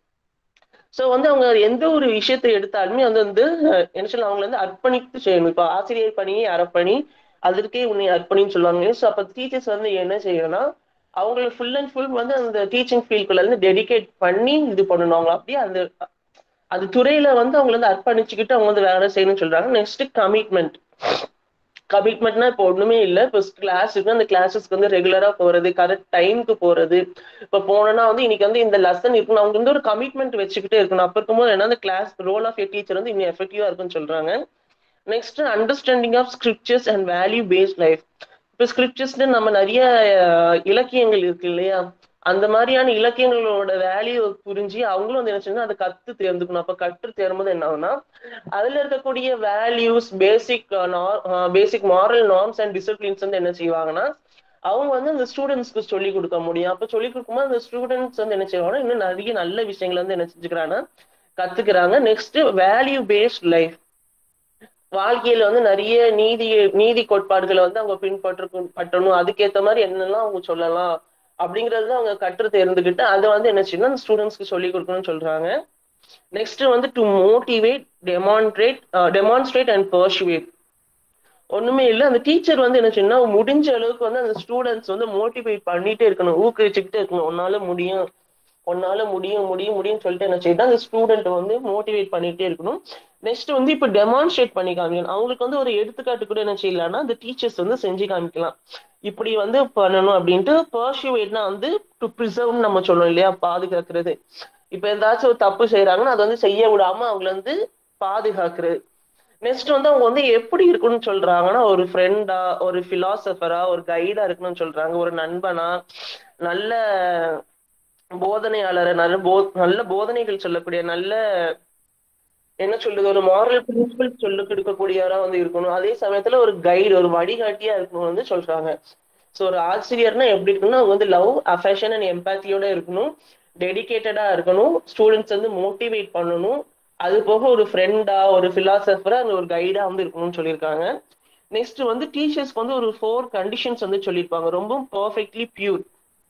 ஸோ வந்து அவங்க எந்த ஒரு விஷயத்தை எடுத்தாலுமே அது வந்து அஹ், என்ன சொல்ல அவங்களை வந்து அர்ப்பணித்து செய்யணும் இப்போ ஆசிரியர் பணியை அர்ப்பணி அதற்கே உன்னை அர்ப்பணின்னு சொல்லுவாங்க ஸோ அப்போ டீச்சர்ஸ் வந்து என்ன செய்யணும்னா அவங்களை ஃபுல் அண்ட் ஃபுல் வந்து அந்த டீச்சிங் ஃபீல்டுக்குள்ள இருந்து டெடிகேட் பண்ணி இது பண்ணணும் அவங்க அப்படியே அந்த அது துறையில வந்து அவங்களை வந்து அர்ப்பணிச்சுக்கிட்டு அவங்க வந்து வேலை செய்யணும்னு சொல்றாங்க நெக்ஸ்ட் கமிட்மெண்ட் கமிட்மெண்ட்னா இப்போ ஒண்ணுமே இல்லை இப்போ கிளாஸ் இருக்கு அந்த கிளாஸஸ்க்கு வந்து ரெகுலரா போறது கரெக்ட் டைம்க்கு போறது இப்போ போனோம்னா வந்து இன்னைக்கு வந்து இந்த லெசன் இருக்கணும் அவங்க வந்து ஒரு கமிட்மெண்ட் வச்சுக்கிட்டே இருக்கணும் அப்ப இருக்கும்போது என்ன அந்த class role of a teacher வந்து இன்னும் எஃபெக்டிவா இருக்குன்னு சொல்றாங்க next understanding of scriptures and value based life இப்போ ஸ்கிரிப்சர்ஸ்ல நம்ம நிறைய அஹ், இலக்கியங்கள் இருக்கு இல்லையா அந்த மாதிரியான இலக்கியங்களோட வேல்யூ புரிஞ்சு அவங்களும் வந்து என்ன செய்யணும் அதை கத்து தேர்ந்துக்கணும் அப்ப கற்று தேரும்போது என்ன ஆகும்னா அதுல இருக்கக்கூடிய values basic basic moral norms and disciplines வந்து என்ன செய்வாங்கன்னா அவங்க வந்து அந்த ஸ்டூடெண்ட்ஸ்க்கு சொல்லி கொடுக்க முடியும் அப்ப சொல்லி கொடுக்கும்போது அந்த ஸ்டூடெண்ட்ஸ் வந்து என்ன செய்வாங்கன்னா இன்னும் நிறைய நல்ல விஷயங்களை வந்து என்ன செஞ்சுக்கிறாங்கன்னா கத்துக்கிறாங்க நெக்ஸ்ட் வேல்யூ பேஸ்ட் லைஃப் வாழ்க்கையில வந்து நிறைய நீதி நீதி கோட்பாடுகளை வந்து அவங்க பின்பற்ற பற்றணும் அதுக்கேத்த மாதிரி என்னெல்லாம் அவங்க சொல்லலாம் அப்படிங்கறது அவங்க கற்று தேர்ந்துக்கிட்டு அதை வந்து என்ன செய்யணும் அந்த ஸ்டூடெண்ட்ஸ்க்கு சொல்லி கொடுக்கணும்னு சொல்றாங்க நெக்ஸ்ட் வந்து to motivate demonstrate demonstrate and persuade ஒண்ணுமே இல்லை அந்த டீச்சர் வந்து என்ன செய்யணும் முடிஞ்ச அளவுக்கு வந்து அந்த ஸ்டூடெண்ட்ஸ் வந்து மோட்டிவேட் பண்ணிட்டே இருக்கணும் ஊக்குவிச்சுக்கிட்டே இருக்கணும் உன்னால முடியும் உன்னால முடியும் முடியும் முடியும்னு சொல்லிட்டு என்ன செய்யுது அந்த ஸ்டூடெண்ட் வந்து மோட்டிவேட் பண்ணிட்டே இருக்கணும் நெக்ஸ்ட் வந்து இப்போ டெமான்ஸ்ட்ரேட் பண்ணி காமிக்கணும் அவங்களுக்கு வந்து ஒரு எடுத்துக்காட்டு கூட என்ன செய்யலாம்னா அந்த டீச்சர்ஸ் வந்து செஞ்சு காமிக்கலாம் இப்படி வந்து பண்ணணும் அப்படின்ட்டு பர்சுவேட்னா வந்து டு ப்ரிசர்வ் நம்ம சொல்லணும் இல்லையா பாதுகாக்கிறது இப்போ ஏதாச்சும் ஒரு தப்பு செய்யறாங்கன்னா அதை வந்து செய்ய விடாம அவங்கள வந்து பாதுகாக்கிறது நெக்ஸ்ட் வந்து அவங்க வந்து எப்படி இருக்கணும்னு சொல்றாங்கன்னா ஒரு ஃப்ரெண்டா ஒரு பிலாசபரா ஒரு கைடா இருக்கணும்னு சொல்றாங்க ஒரு நண்பனா நல்ல போதனையாளர் நல்ல போ நல்ல போதனைகள் சொல்லக்கூடிய நல்ல என்ன சொல்றது ஒரு மாரல் பிரின்சிபல் சொல்லி கொடுக்கக்கூடியவரா வந்து இருக்கணும் அதே சமயத்துல ஒரு கைடு ஒரு வழிகாட்டியா இருக்கணும் வந்து சொல்றாங்க ஸோ ஒரு ஆசிரியர்னா எப்படி இருக்கணும் அவங்க வந்து லவ் அஃபெக்ஷன் அண்ட் எம்பாத்தியோட இருக்கணும் டெடிகேட்டடா இருக்கணும் ஸ்டூடெண்ட்ஸ் வந்து மோட்டிவேட் பண்ணணும் அது போக ஒரு ஃப்ரெண்டா ஒரு பிலாசபரா அந்த ஒரு கைடா வந்து இருக்கணும்னு சொல்லியிருக்காங்க நெக்ஸ்ட் வந்து டீச்சர்ஸ்க்கு வந்து ஒரு ஃபோர் கண்டிஷன்ஸ் வந்து சொல்லியிருப்பாங்க ரொம்ப பர்ஃபெக்ட்லி பியூர்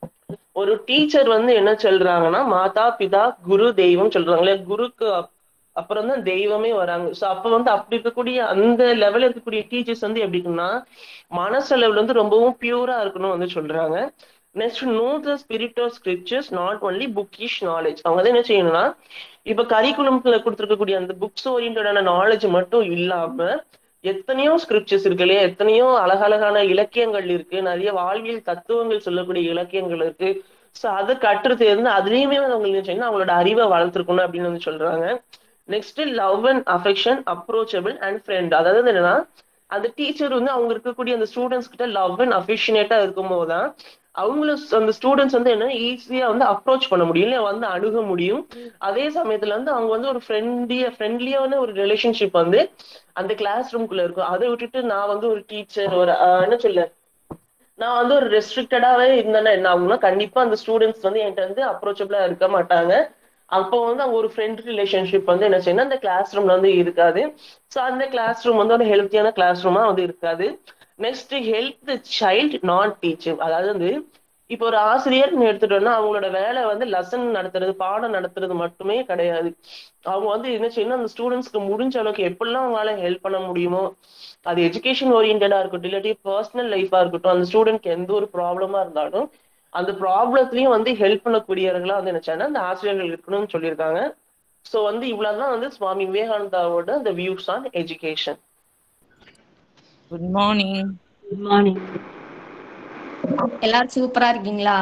ஒரு டீச்சர் வந்து என்ன சொல்றாங்கன்னா மாதா பிதா குரு தெய்வம் சொல்றாங்களே குருக்கு அப்- அப்புறம் தான் தெய்வமே வராங்க ஸோ அப்ப வந்து அப்படி இருக்கக்கூடிய அந்த லெவல்ல இருக்கக்கூடிய டீச்சர்ஸ் வந்து எப்படி இருக்குன்னா மனசளவுல வந்து ரொம்பவும் பியூரா இருக்கணும் வந்து சொல்றாங்க next know the spirit of scriptures not only bookish knowledge அவங்க வந்து என்ன செய்யணும்னா இப்ப கரிக்குலம்ல கொடுத்துருக்கக்கூடிய அந்த புக்ஸ் ஓரியன்டான நாலேஜ் மட்டும் இல்லாம எத்தனையோ ஸ்கிரிப்சர்ஸ் இருக்கு இல்லையா எத்தனையோ அழகழகான இலக்கியங்கள் இருக்கு நிறைய வாழ்வியல் தத்துவங்கள் சொல்லக்கூடிய இலக்கியங்கள் இருக்கு ஸோ அதை கற்று தேர்ந்து அதுலயுமே வந்து அவங்க என்ன செய்யணும் அவங்களோட அறிவை வளர்த்துருக்கணும் அப்படின்னு வந்து சொல்றாங்க next love and affection approachable and friend அதாவது என்னன்னா அந்த டீச்சர் வந்து அவங்க இருக்கக்கூடிய அந்த ஸ்டூடெண்ட்ஸ் கிட்ட லவ் அண்ட் அஃபிஷியேட்டா இருக்கும்போது தான் அவங்கள அந்த ஸ்டூடெண்ட்ஸ் வந்து என்ன ஈஸியா வந்து அப்ரோச் பண்ண முடியும் இல்லையா வந்து அணுக முடியும் அதே சமயத்துல வந்து அவங்க வந்து ஒரு ஃப்ரெண்ட்லிய ஃப்ரெண்ட்லியான ஒரு ரிலேஷன்ஷிப் வந்து அந்த கிளாஸ் ரூம்குள்ள இருக்கும் அதை விட்டுட்டு நான் வந்து ஒரு டீச்சர் ஒரு ஆஹ், என்ன சொல்ல நான் வந்து ஒரு ரெஸ்ட்ரிக்டடாவே இருந்தேன்னா என்ன ஆகும்னா கண்டிப்பா அந்த ஸ்டூடெண்ட்ஸ் வந்து என்கிட்ட வந்து அப்ரோச்சபிளா இருக்க மாட்டாங்க அப்போ வந்து அங்க ஒரு ஃப்ரெண்ட் ரிலேஷன்ஷிப் வந்து என்ன செய்யணும் அந்த கிளாஸ் ரூம்ல வந்து இருக்காது ஸோ அந்த கிளாஸ் ரூம் வந்து ஒரு ஹெல்த்தியான கிளாஸ் ரூமா வந்து இருக்காது next help the child not teaching அதாவது வந்து இப்போ ஒரு ஆசிரியர் எடுத்துட்டோம்னா அவங்களோட வேலை வந்து லெசன் நடத்துறது பாடம் நடத்துறது மட்டுமே கிடையாது அவங்க வந்து என்ன செய்யணும் அந்த ஸ்டூடெண்ட்ஸ்க்கு முடிஞ்ச அளவுக்கு எப்படிலாம் அவங்களால ஹெல்ப் பண்ண முடியுமோ அது எஜுகேஷன் ஓரியன்டா இருக்கட்டும் இல்லாட்டி பர்சனல் லைஃபா இருக்கட்டும் அந்த ஸ்டூடெண்ட்க்கு எந்த ஒரு ப்ராப்ளமா இருந்தாலும் அந்த ப்ராப்ளத்துலயும் வந்து ஹெல்ப் பண்ணக்கூடியவர்களா வந்து நினைச்சாங்கன்னா அந்த ஆசிரியர்கள் இருக்கணும்னு சொல்லியிருக்காங்க ஸோ வந்து இவ்வளவுதான் வந்து சுவாமி விவேகானந்தாவோட அந்த views on education good morning good morning எல்லாரும் சூப்பரா இருக்கீங்களா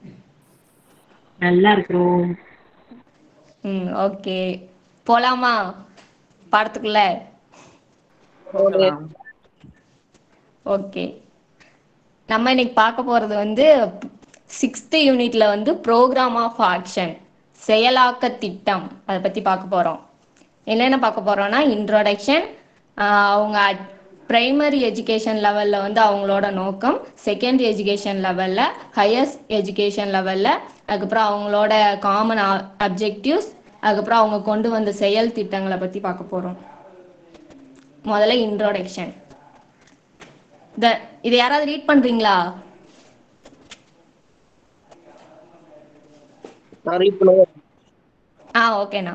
நல்லா இருக்கிறோம் ம் ஓகே போலாமா பாடத்துக்குள்ள ஓகே நம்ம இன்னைக்கு பார்க்க போறது வந்து சிக்ஸ்த் யூனிட்ல வந்து ப்ரோக்ராம் ஆஃப் ஆக்ஷன் செயலாக்க திட்டம் அதை பத்தி பார்க்க போறோம் என்னென்ன பார்க்க போறோம்னா இன்ட்ரோடக்ஷன் அவங்க பிரைமரி எஜுகேஷன் லெவல்ல வந்து அவங்களோட நோக்கம் செகண்டரி எஜுகேஷன் லெவல்ல ஹையர் எஜுகேஷன் லெவல்ல அதுக்கப்புறம் அவங்களோட காமன் அப்ஜெக்டிவ்ஸ் அதுக்கப்புறம் அவங்க கொண்டு வந்த செயல் திட்டங்களை பத்தி பார்க்க போறோம் முதல்ல இன்ட்ரோடக்ஷன் இந்த இது யாராவது ரீட் பண்றீங்களா நான் ரீட் பண்ணுவேன் ஆ ஓகேண்ணா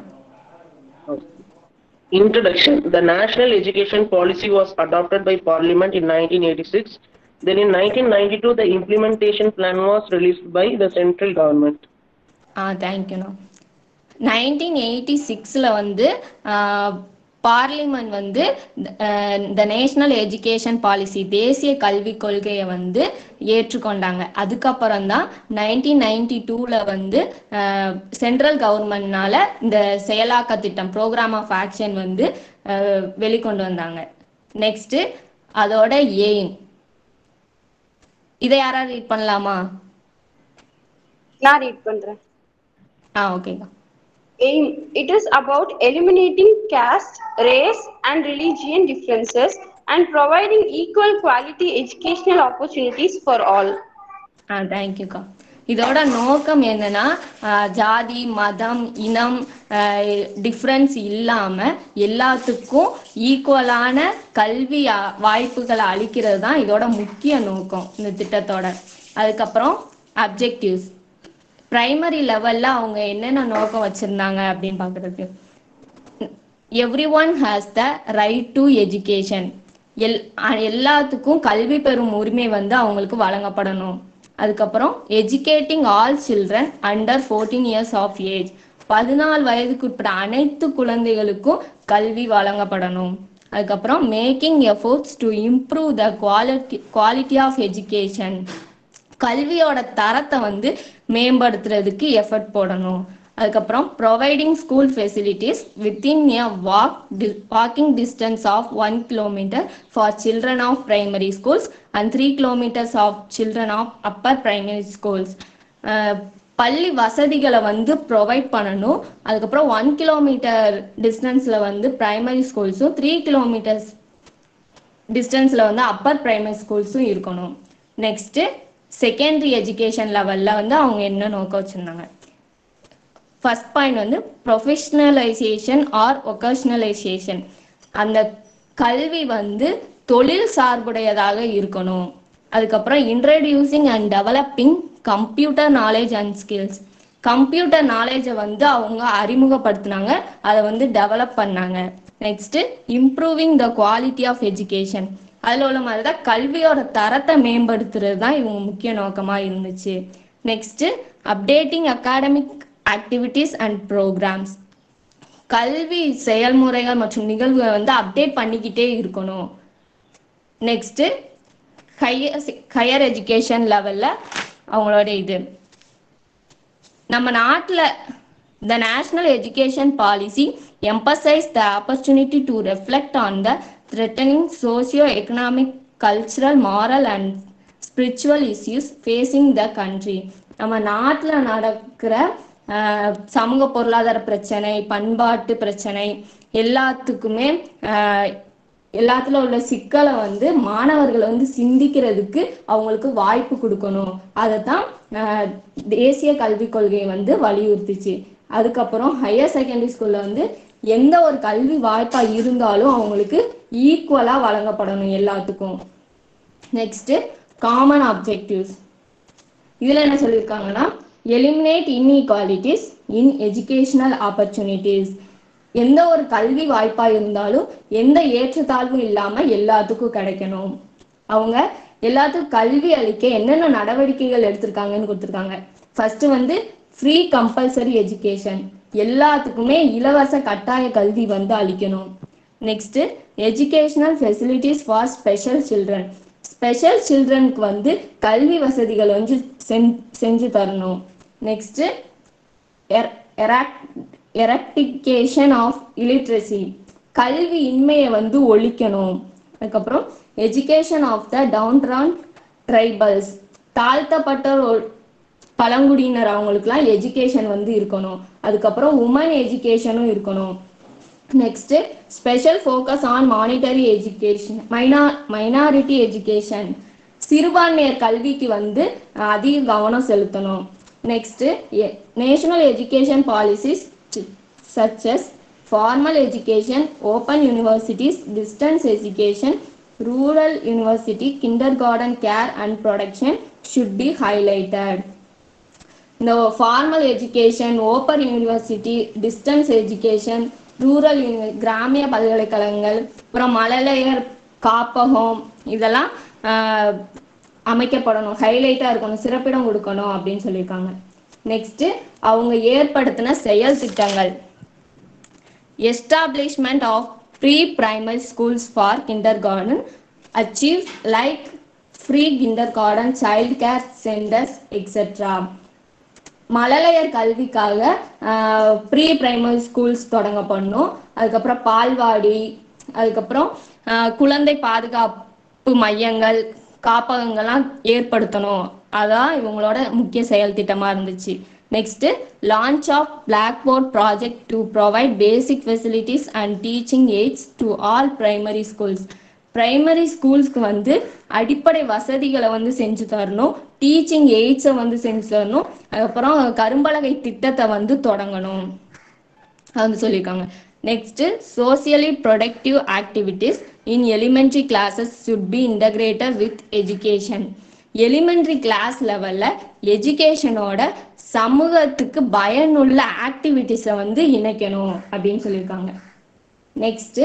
Introduction The National Education Policy was adopted by Parliament in 1986. Then in 1992, the implementation plan was released by the central government. ஆ தேங்க்யூண்ணா நைன்டீன் எயிட்டி சிக்ஸில் வந்து பார்லிமெண்ட் வந்து த நேஷனல் எஜுகேஷன் பாலிசி தேசிய கல்விக் கொள்கையை வந்து ஏற்றுக்கொண்டாங்க அதுக்கப்புறம் தான் நைன்டீன் நைன்டி டூவில் வந்து சென்ட்ரல் கவர்மெண்ட்னால இந்த செயலாக்க திட்டம் ப்ரோக்ராம் ஆஃப் ஆக்ஷன் வந்து அஹ், வெளிக்கொண்டு வந்தாங்க நெக்ஸ்ட் அதோட எய்ம் இதை யாராவது ரீட் பண்ணலாமா நான் ரீட் பண்றேன் ஆ ஓகேக்கா aim it is about eliminating caste race and religion differences and providing equal quality educational opportunities for all ஆ தேங்க்யூக்கா இதோட நோக்கம் என்னன்னா ஆஹ் ஜாதி மதம் இனம் டிஃப்ரென்ஸ் இல்லாம எல்லாத்துக்கும் ஈக்குவலான கல்வி ஆ- வாய்ப்புகளை அளிக்கிறது தான் இதோட முக்கிய நோக்கம் இந்த திட்டத்தோட அதுக்கப்புறம் அப்ஜெக்டிவ்ஸ் பிரைமரி லெவல்ல அவங்க என்னென்ன நோக்கம் வச்சிருந்தாங்க அப்படின்னு பாக்குறது every one has the right to education எல் அ- எல்லாத்துக்கும் கல்வி பெறும் உரிமை வந்து அவங்களுக்கு வழங்கப்படணும் அதுக்கப்புறம் educating all children under fourteen years of age பதினாலு வயதுக்குட்பட்ட அனைத்து குழந்தைகளுக்கும் கல்வி வழங்கப்படணும் அதுக்கப்புறம் making efforts to improve the quality quality of education கல்வியோட தரத்தை வந்து மேம்படுத்துறதுக்கு எஃபர்ட் போடணும் அதுக்கப்புறம் providing school facilities within a walk walking distance of one kilometre for children of primary schools and three kilometres of children of upper primary schools பள்ளி வசதிகளை வந்து provide பண்ணணும் அதுக்கப்புறம் ஒன் கிலோமீட்டர் டிஸ்டன்ஸில் வந்து பிரைமரி ஸ்கூல்ஸும் த்ரீ கிலோமீட்டர்ஸ் டிஸ்டன்ஸில் வந்து Appar primary ஸ்கூல்ஸும் இருக்கணும் நெக்ஸ்ட்டு செகண்டரி எஜுகேஷன் லெவலில் வந்து அவங்க என்ன நோக்கம் வச்சுருந்தாங்க ஃபர்ஸ்ட் பாயிண்ட் வந்து ப்ரொஃபஷ்னலைசேஷன் ஆர் ஒகேஷ்னலைசேஷன் அந்த கல்வி வந்து தொழில் சார்புடையதாக இருக்கணும் அதுக்கப்புறம் introducing and developing computer knowledge and skills computer நாலேஜை வந்து அவங்க அறிமுகப்படுத்தினாங்க அதை வந்து டெவலப் பண்ணாங்க next improving the quality of education அதில் உள்ள மாதிரி தான் கல்வியோட தரத்தை மேம்படுத்துறது தான் இவங்க முக்கிய நோக்கமாக இருந்துச்சு next updating academic activities and programmes கல்வி செயல்முறைகள் மற்றும் நிகழ்வுகளை வந்து அப்டேட் பண்ணிக்கிட்டே இருக்கணும் நெக்ஸ்ட் ஹையர் ஹையர் எஜுகேஷன் லெவல்ல அவங்களோட இது நம்ம நாட்டில் the national education policy emphasise the opportunity to reflect on the threatening socio economic cultural moral and spiritual issues facing the country நம்ம நாட்டில் நடக்கிற ஆஹ், சமூக பொருளாதார பிரச்சனை பண்பாட்டு பிரச்சனை எல்லாத்துக்குமே ஆஹ், எல்லாத்துல உள்ள சிக்கலை வந்து மாணவர்கள் வந்து சிந்திக்கிறதுக்கு அவங்களுக்கு வாய்ப்பு கொடுக்கணும் அதை தான் ஆஹ், தேசிய கல்விக் கொள்கை வந்து வலியுறுத்துச்சு அதுக்கப்புறம் ஹையர் செகண்டரி ஸ்கூல்ல வந்து எந்த ஒரு கல்வி வாய்ப்பா இருந்தாலும் அவங்களுக்கு ஈக்குவலா வழங்கப்படணும் எல்லாத்துக்கும் நெக்ஸ்ட் காமன் ஆப்ஜெக்டிவ்ஸ் இதுல என்ன சொல்லியிருக்காங்கன்னா eliminate inequalities in educational opportunities எந்த ஒரு கல்வி வாய்ப்பா இருந்தாலும் எந்த ஏற்றத்தாழ்வும் இல்லாம எல்லாத்துக்கும் கிடைக்கணும் அவங்க எல்லாத்துக்கும் கல்வி அளிக்க என்னென்ன நடவடிக்கைகள் எடுத்திருக்காங்கன்னு கொடுத்துருக்காங்க ஃபர்ஸ்ட் வந்து ஃப்ரீ கம்பல்சரி எஜுகேஷன் எல்லாத்துக்குமே இலவச கட்டாய கல்வி வந்து அளிக்கணும் next educational facilities for special children special சில்ட்ரனுக்கு வந்து கல்வி வசதிகள் வந்து செஞ்- செஞ்சு தரணும் நெக்ஸ்ட் எரக்டிகேஷன் ஆஃப் illiteracy கல்வி இன்மையை வந்து ஒழிக்கணும் அதுக்கப்புறம் education of the downtrodden tribals தாழ்த்தப்பட்ட ஒரு பழங்குடியினர் அவங்களுக்குலாம் எஜுகேஷன் வந்து இருக்கணும் அதுக்கப்புறம் உமன் எஜுகேஷனும் இருக்கணும் next special focus on monetary education minor minority education சிறுபான்மையர் கல்விக்கு வந்து அஹ், அதிக கவனம் செலுத்தணும் next national education policies such as formal education open universities distance education rural university kindergarten care and production should be highlighted இந்த formal education open university distance education rural கிராமிய பல்கலைக்கழகங்கள் அப்புறம் மழலையர் காப்பகம் இதெல்லாம் ஆஹ், அமைக்கப்படணும் ஹைலைட்டாக இருக்கணும் சிறப்பிடம் கொடுக்கணும் அப்படின்னு சொல்லியிருக்காங்க நெக்ஸ்ட் அவங்க ஏற்படுத்தின செயல் திட்டங்கள் establishment of pre-primary schools for kindergarten achieve like free kindergarten child care centers etc மழலையர் கல்விக்காக ப்ரீ பிரைமரி ஸ்கூல்ஸ் தொடங்க பண்ணணும் அதுக்கப்புறம் பால்வாடி அதுக்கப்புறம் ஆஹ், குழந்தை பாதுகாப்பு மையங்கள் காப்பகங்கள்லாம் ஏற்படுத்தணும் அதான் இவங்களோட முக்கிய செயல் திட்டமா இருந்துச்சு next launch of blackboard project to provide basic facilities and teaching aids to all primary schools primary ஸ்கூல்ஸ்க்கு வந்து அடிப்படை வசதிகளை வந்து செஞ்சு தரணும் டீச்சிங் எய்ட்ஸை வந்து செஞ்சு தரணும் அதுக்கப்புறம் கரும்பலகை திட்டத்தை வந்து தொடங்கணும் அது வந்து சொல்லியிருக்காங்க next socially productive activities in elementary classes should be integrated with education elementary class லெவல்ல எஜுகேஷனோட சமூகத்துக்கு பயனுள்ள ஆக்டிவிட்டீஸை வந்து இணைக்கணும் அப்படின்னு சொல்லியிருக்காங்க next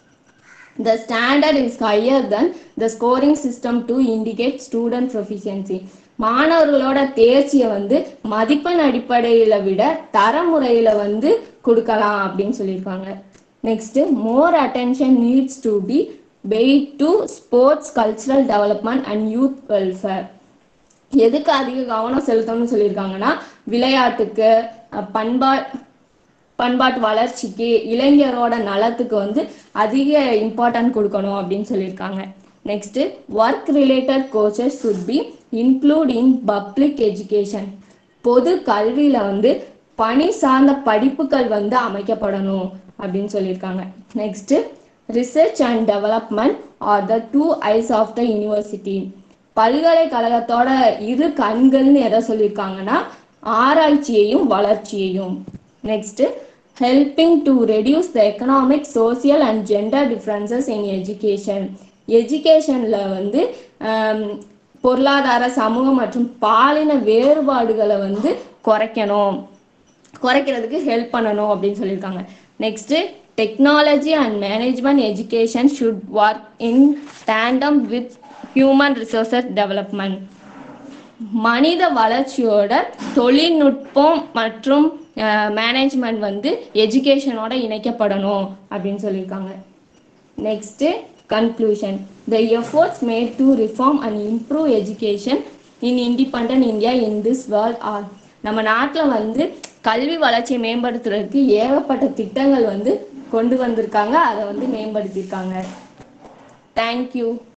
The standard is higher than the scoring system to indicate student proficiency. மாணவர்களோட தேர்ச்சியை வந்து மதிப்பெண் அடிப்படையில விட தரமுறையில வந்து கொடுக்கலாம் அப்படின்னு சொல்லியிருக்காங்க next more attention needs to be paid to sports cultural development and youth welfare எதுக்கு அதிக கவனம் செலுத்தணும்னு சொல்லியிருக்காங்கன்னா விளையாட்டுக்கு அஹ், பண்பா பண்பாட்டு வளர்ச்சிக்கு இளைஞரோட நலத்துக்கு வந்து அதிக இம்பார்ட்டன்ட் கொடுக்கணும் அப்படின்னு சொல்லியிருக்காங்க next work related courses should be include in public education பொது கல்வியில வந்து பணி சார்ந்த படிப்புகள் வந்து அமைக்கப்படணும் அப்படின்னு சொல்லியிருக்காங்க next research and development are the two eyes of the university பல்கலைக்கழகத்தோட இரு கண்கள்னு எதை சொல்லியிருக்காங்கன்னா ஆராய்ச்சியையும் வளர்ச்சியையும் next helping to reduce the economic social and gender differences in education எஜுகேஷன்ல வந்து ஆம், பொருளாதார சமூக மற்றும் பாலின வேறுபாடுகளை வந்து குறைக்கணும் குறைக்கிறதுக்கு ஹெல்ப் பண்ணணும் அப்படின்னு சொல்லியிருக்காங்க next technology and management education should work in tandem with human resources development மனித வளர்ச்சியோட தொழில்நுட்பம் மற்றும் மேனேஜ்மெண்ட் வந்து எஜுகேஷனோட இணைக்கப்படணும் அப்படின்னு சொல்லியிருக்காங்க next conclusion the efforts made to reform and improve education in independent India in this world or நம்ம நாட்டில் வந்து கல்வி வளர்ச்சியை மேம்படுத்துறதுக்கு ஏகப்பட்ட திட்டங்கள் வந்து கொண்டு வந்திருக்காங்க அதை வந்து மேம்படுத்தியிருக்காங்க தேங்க்யூ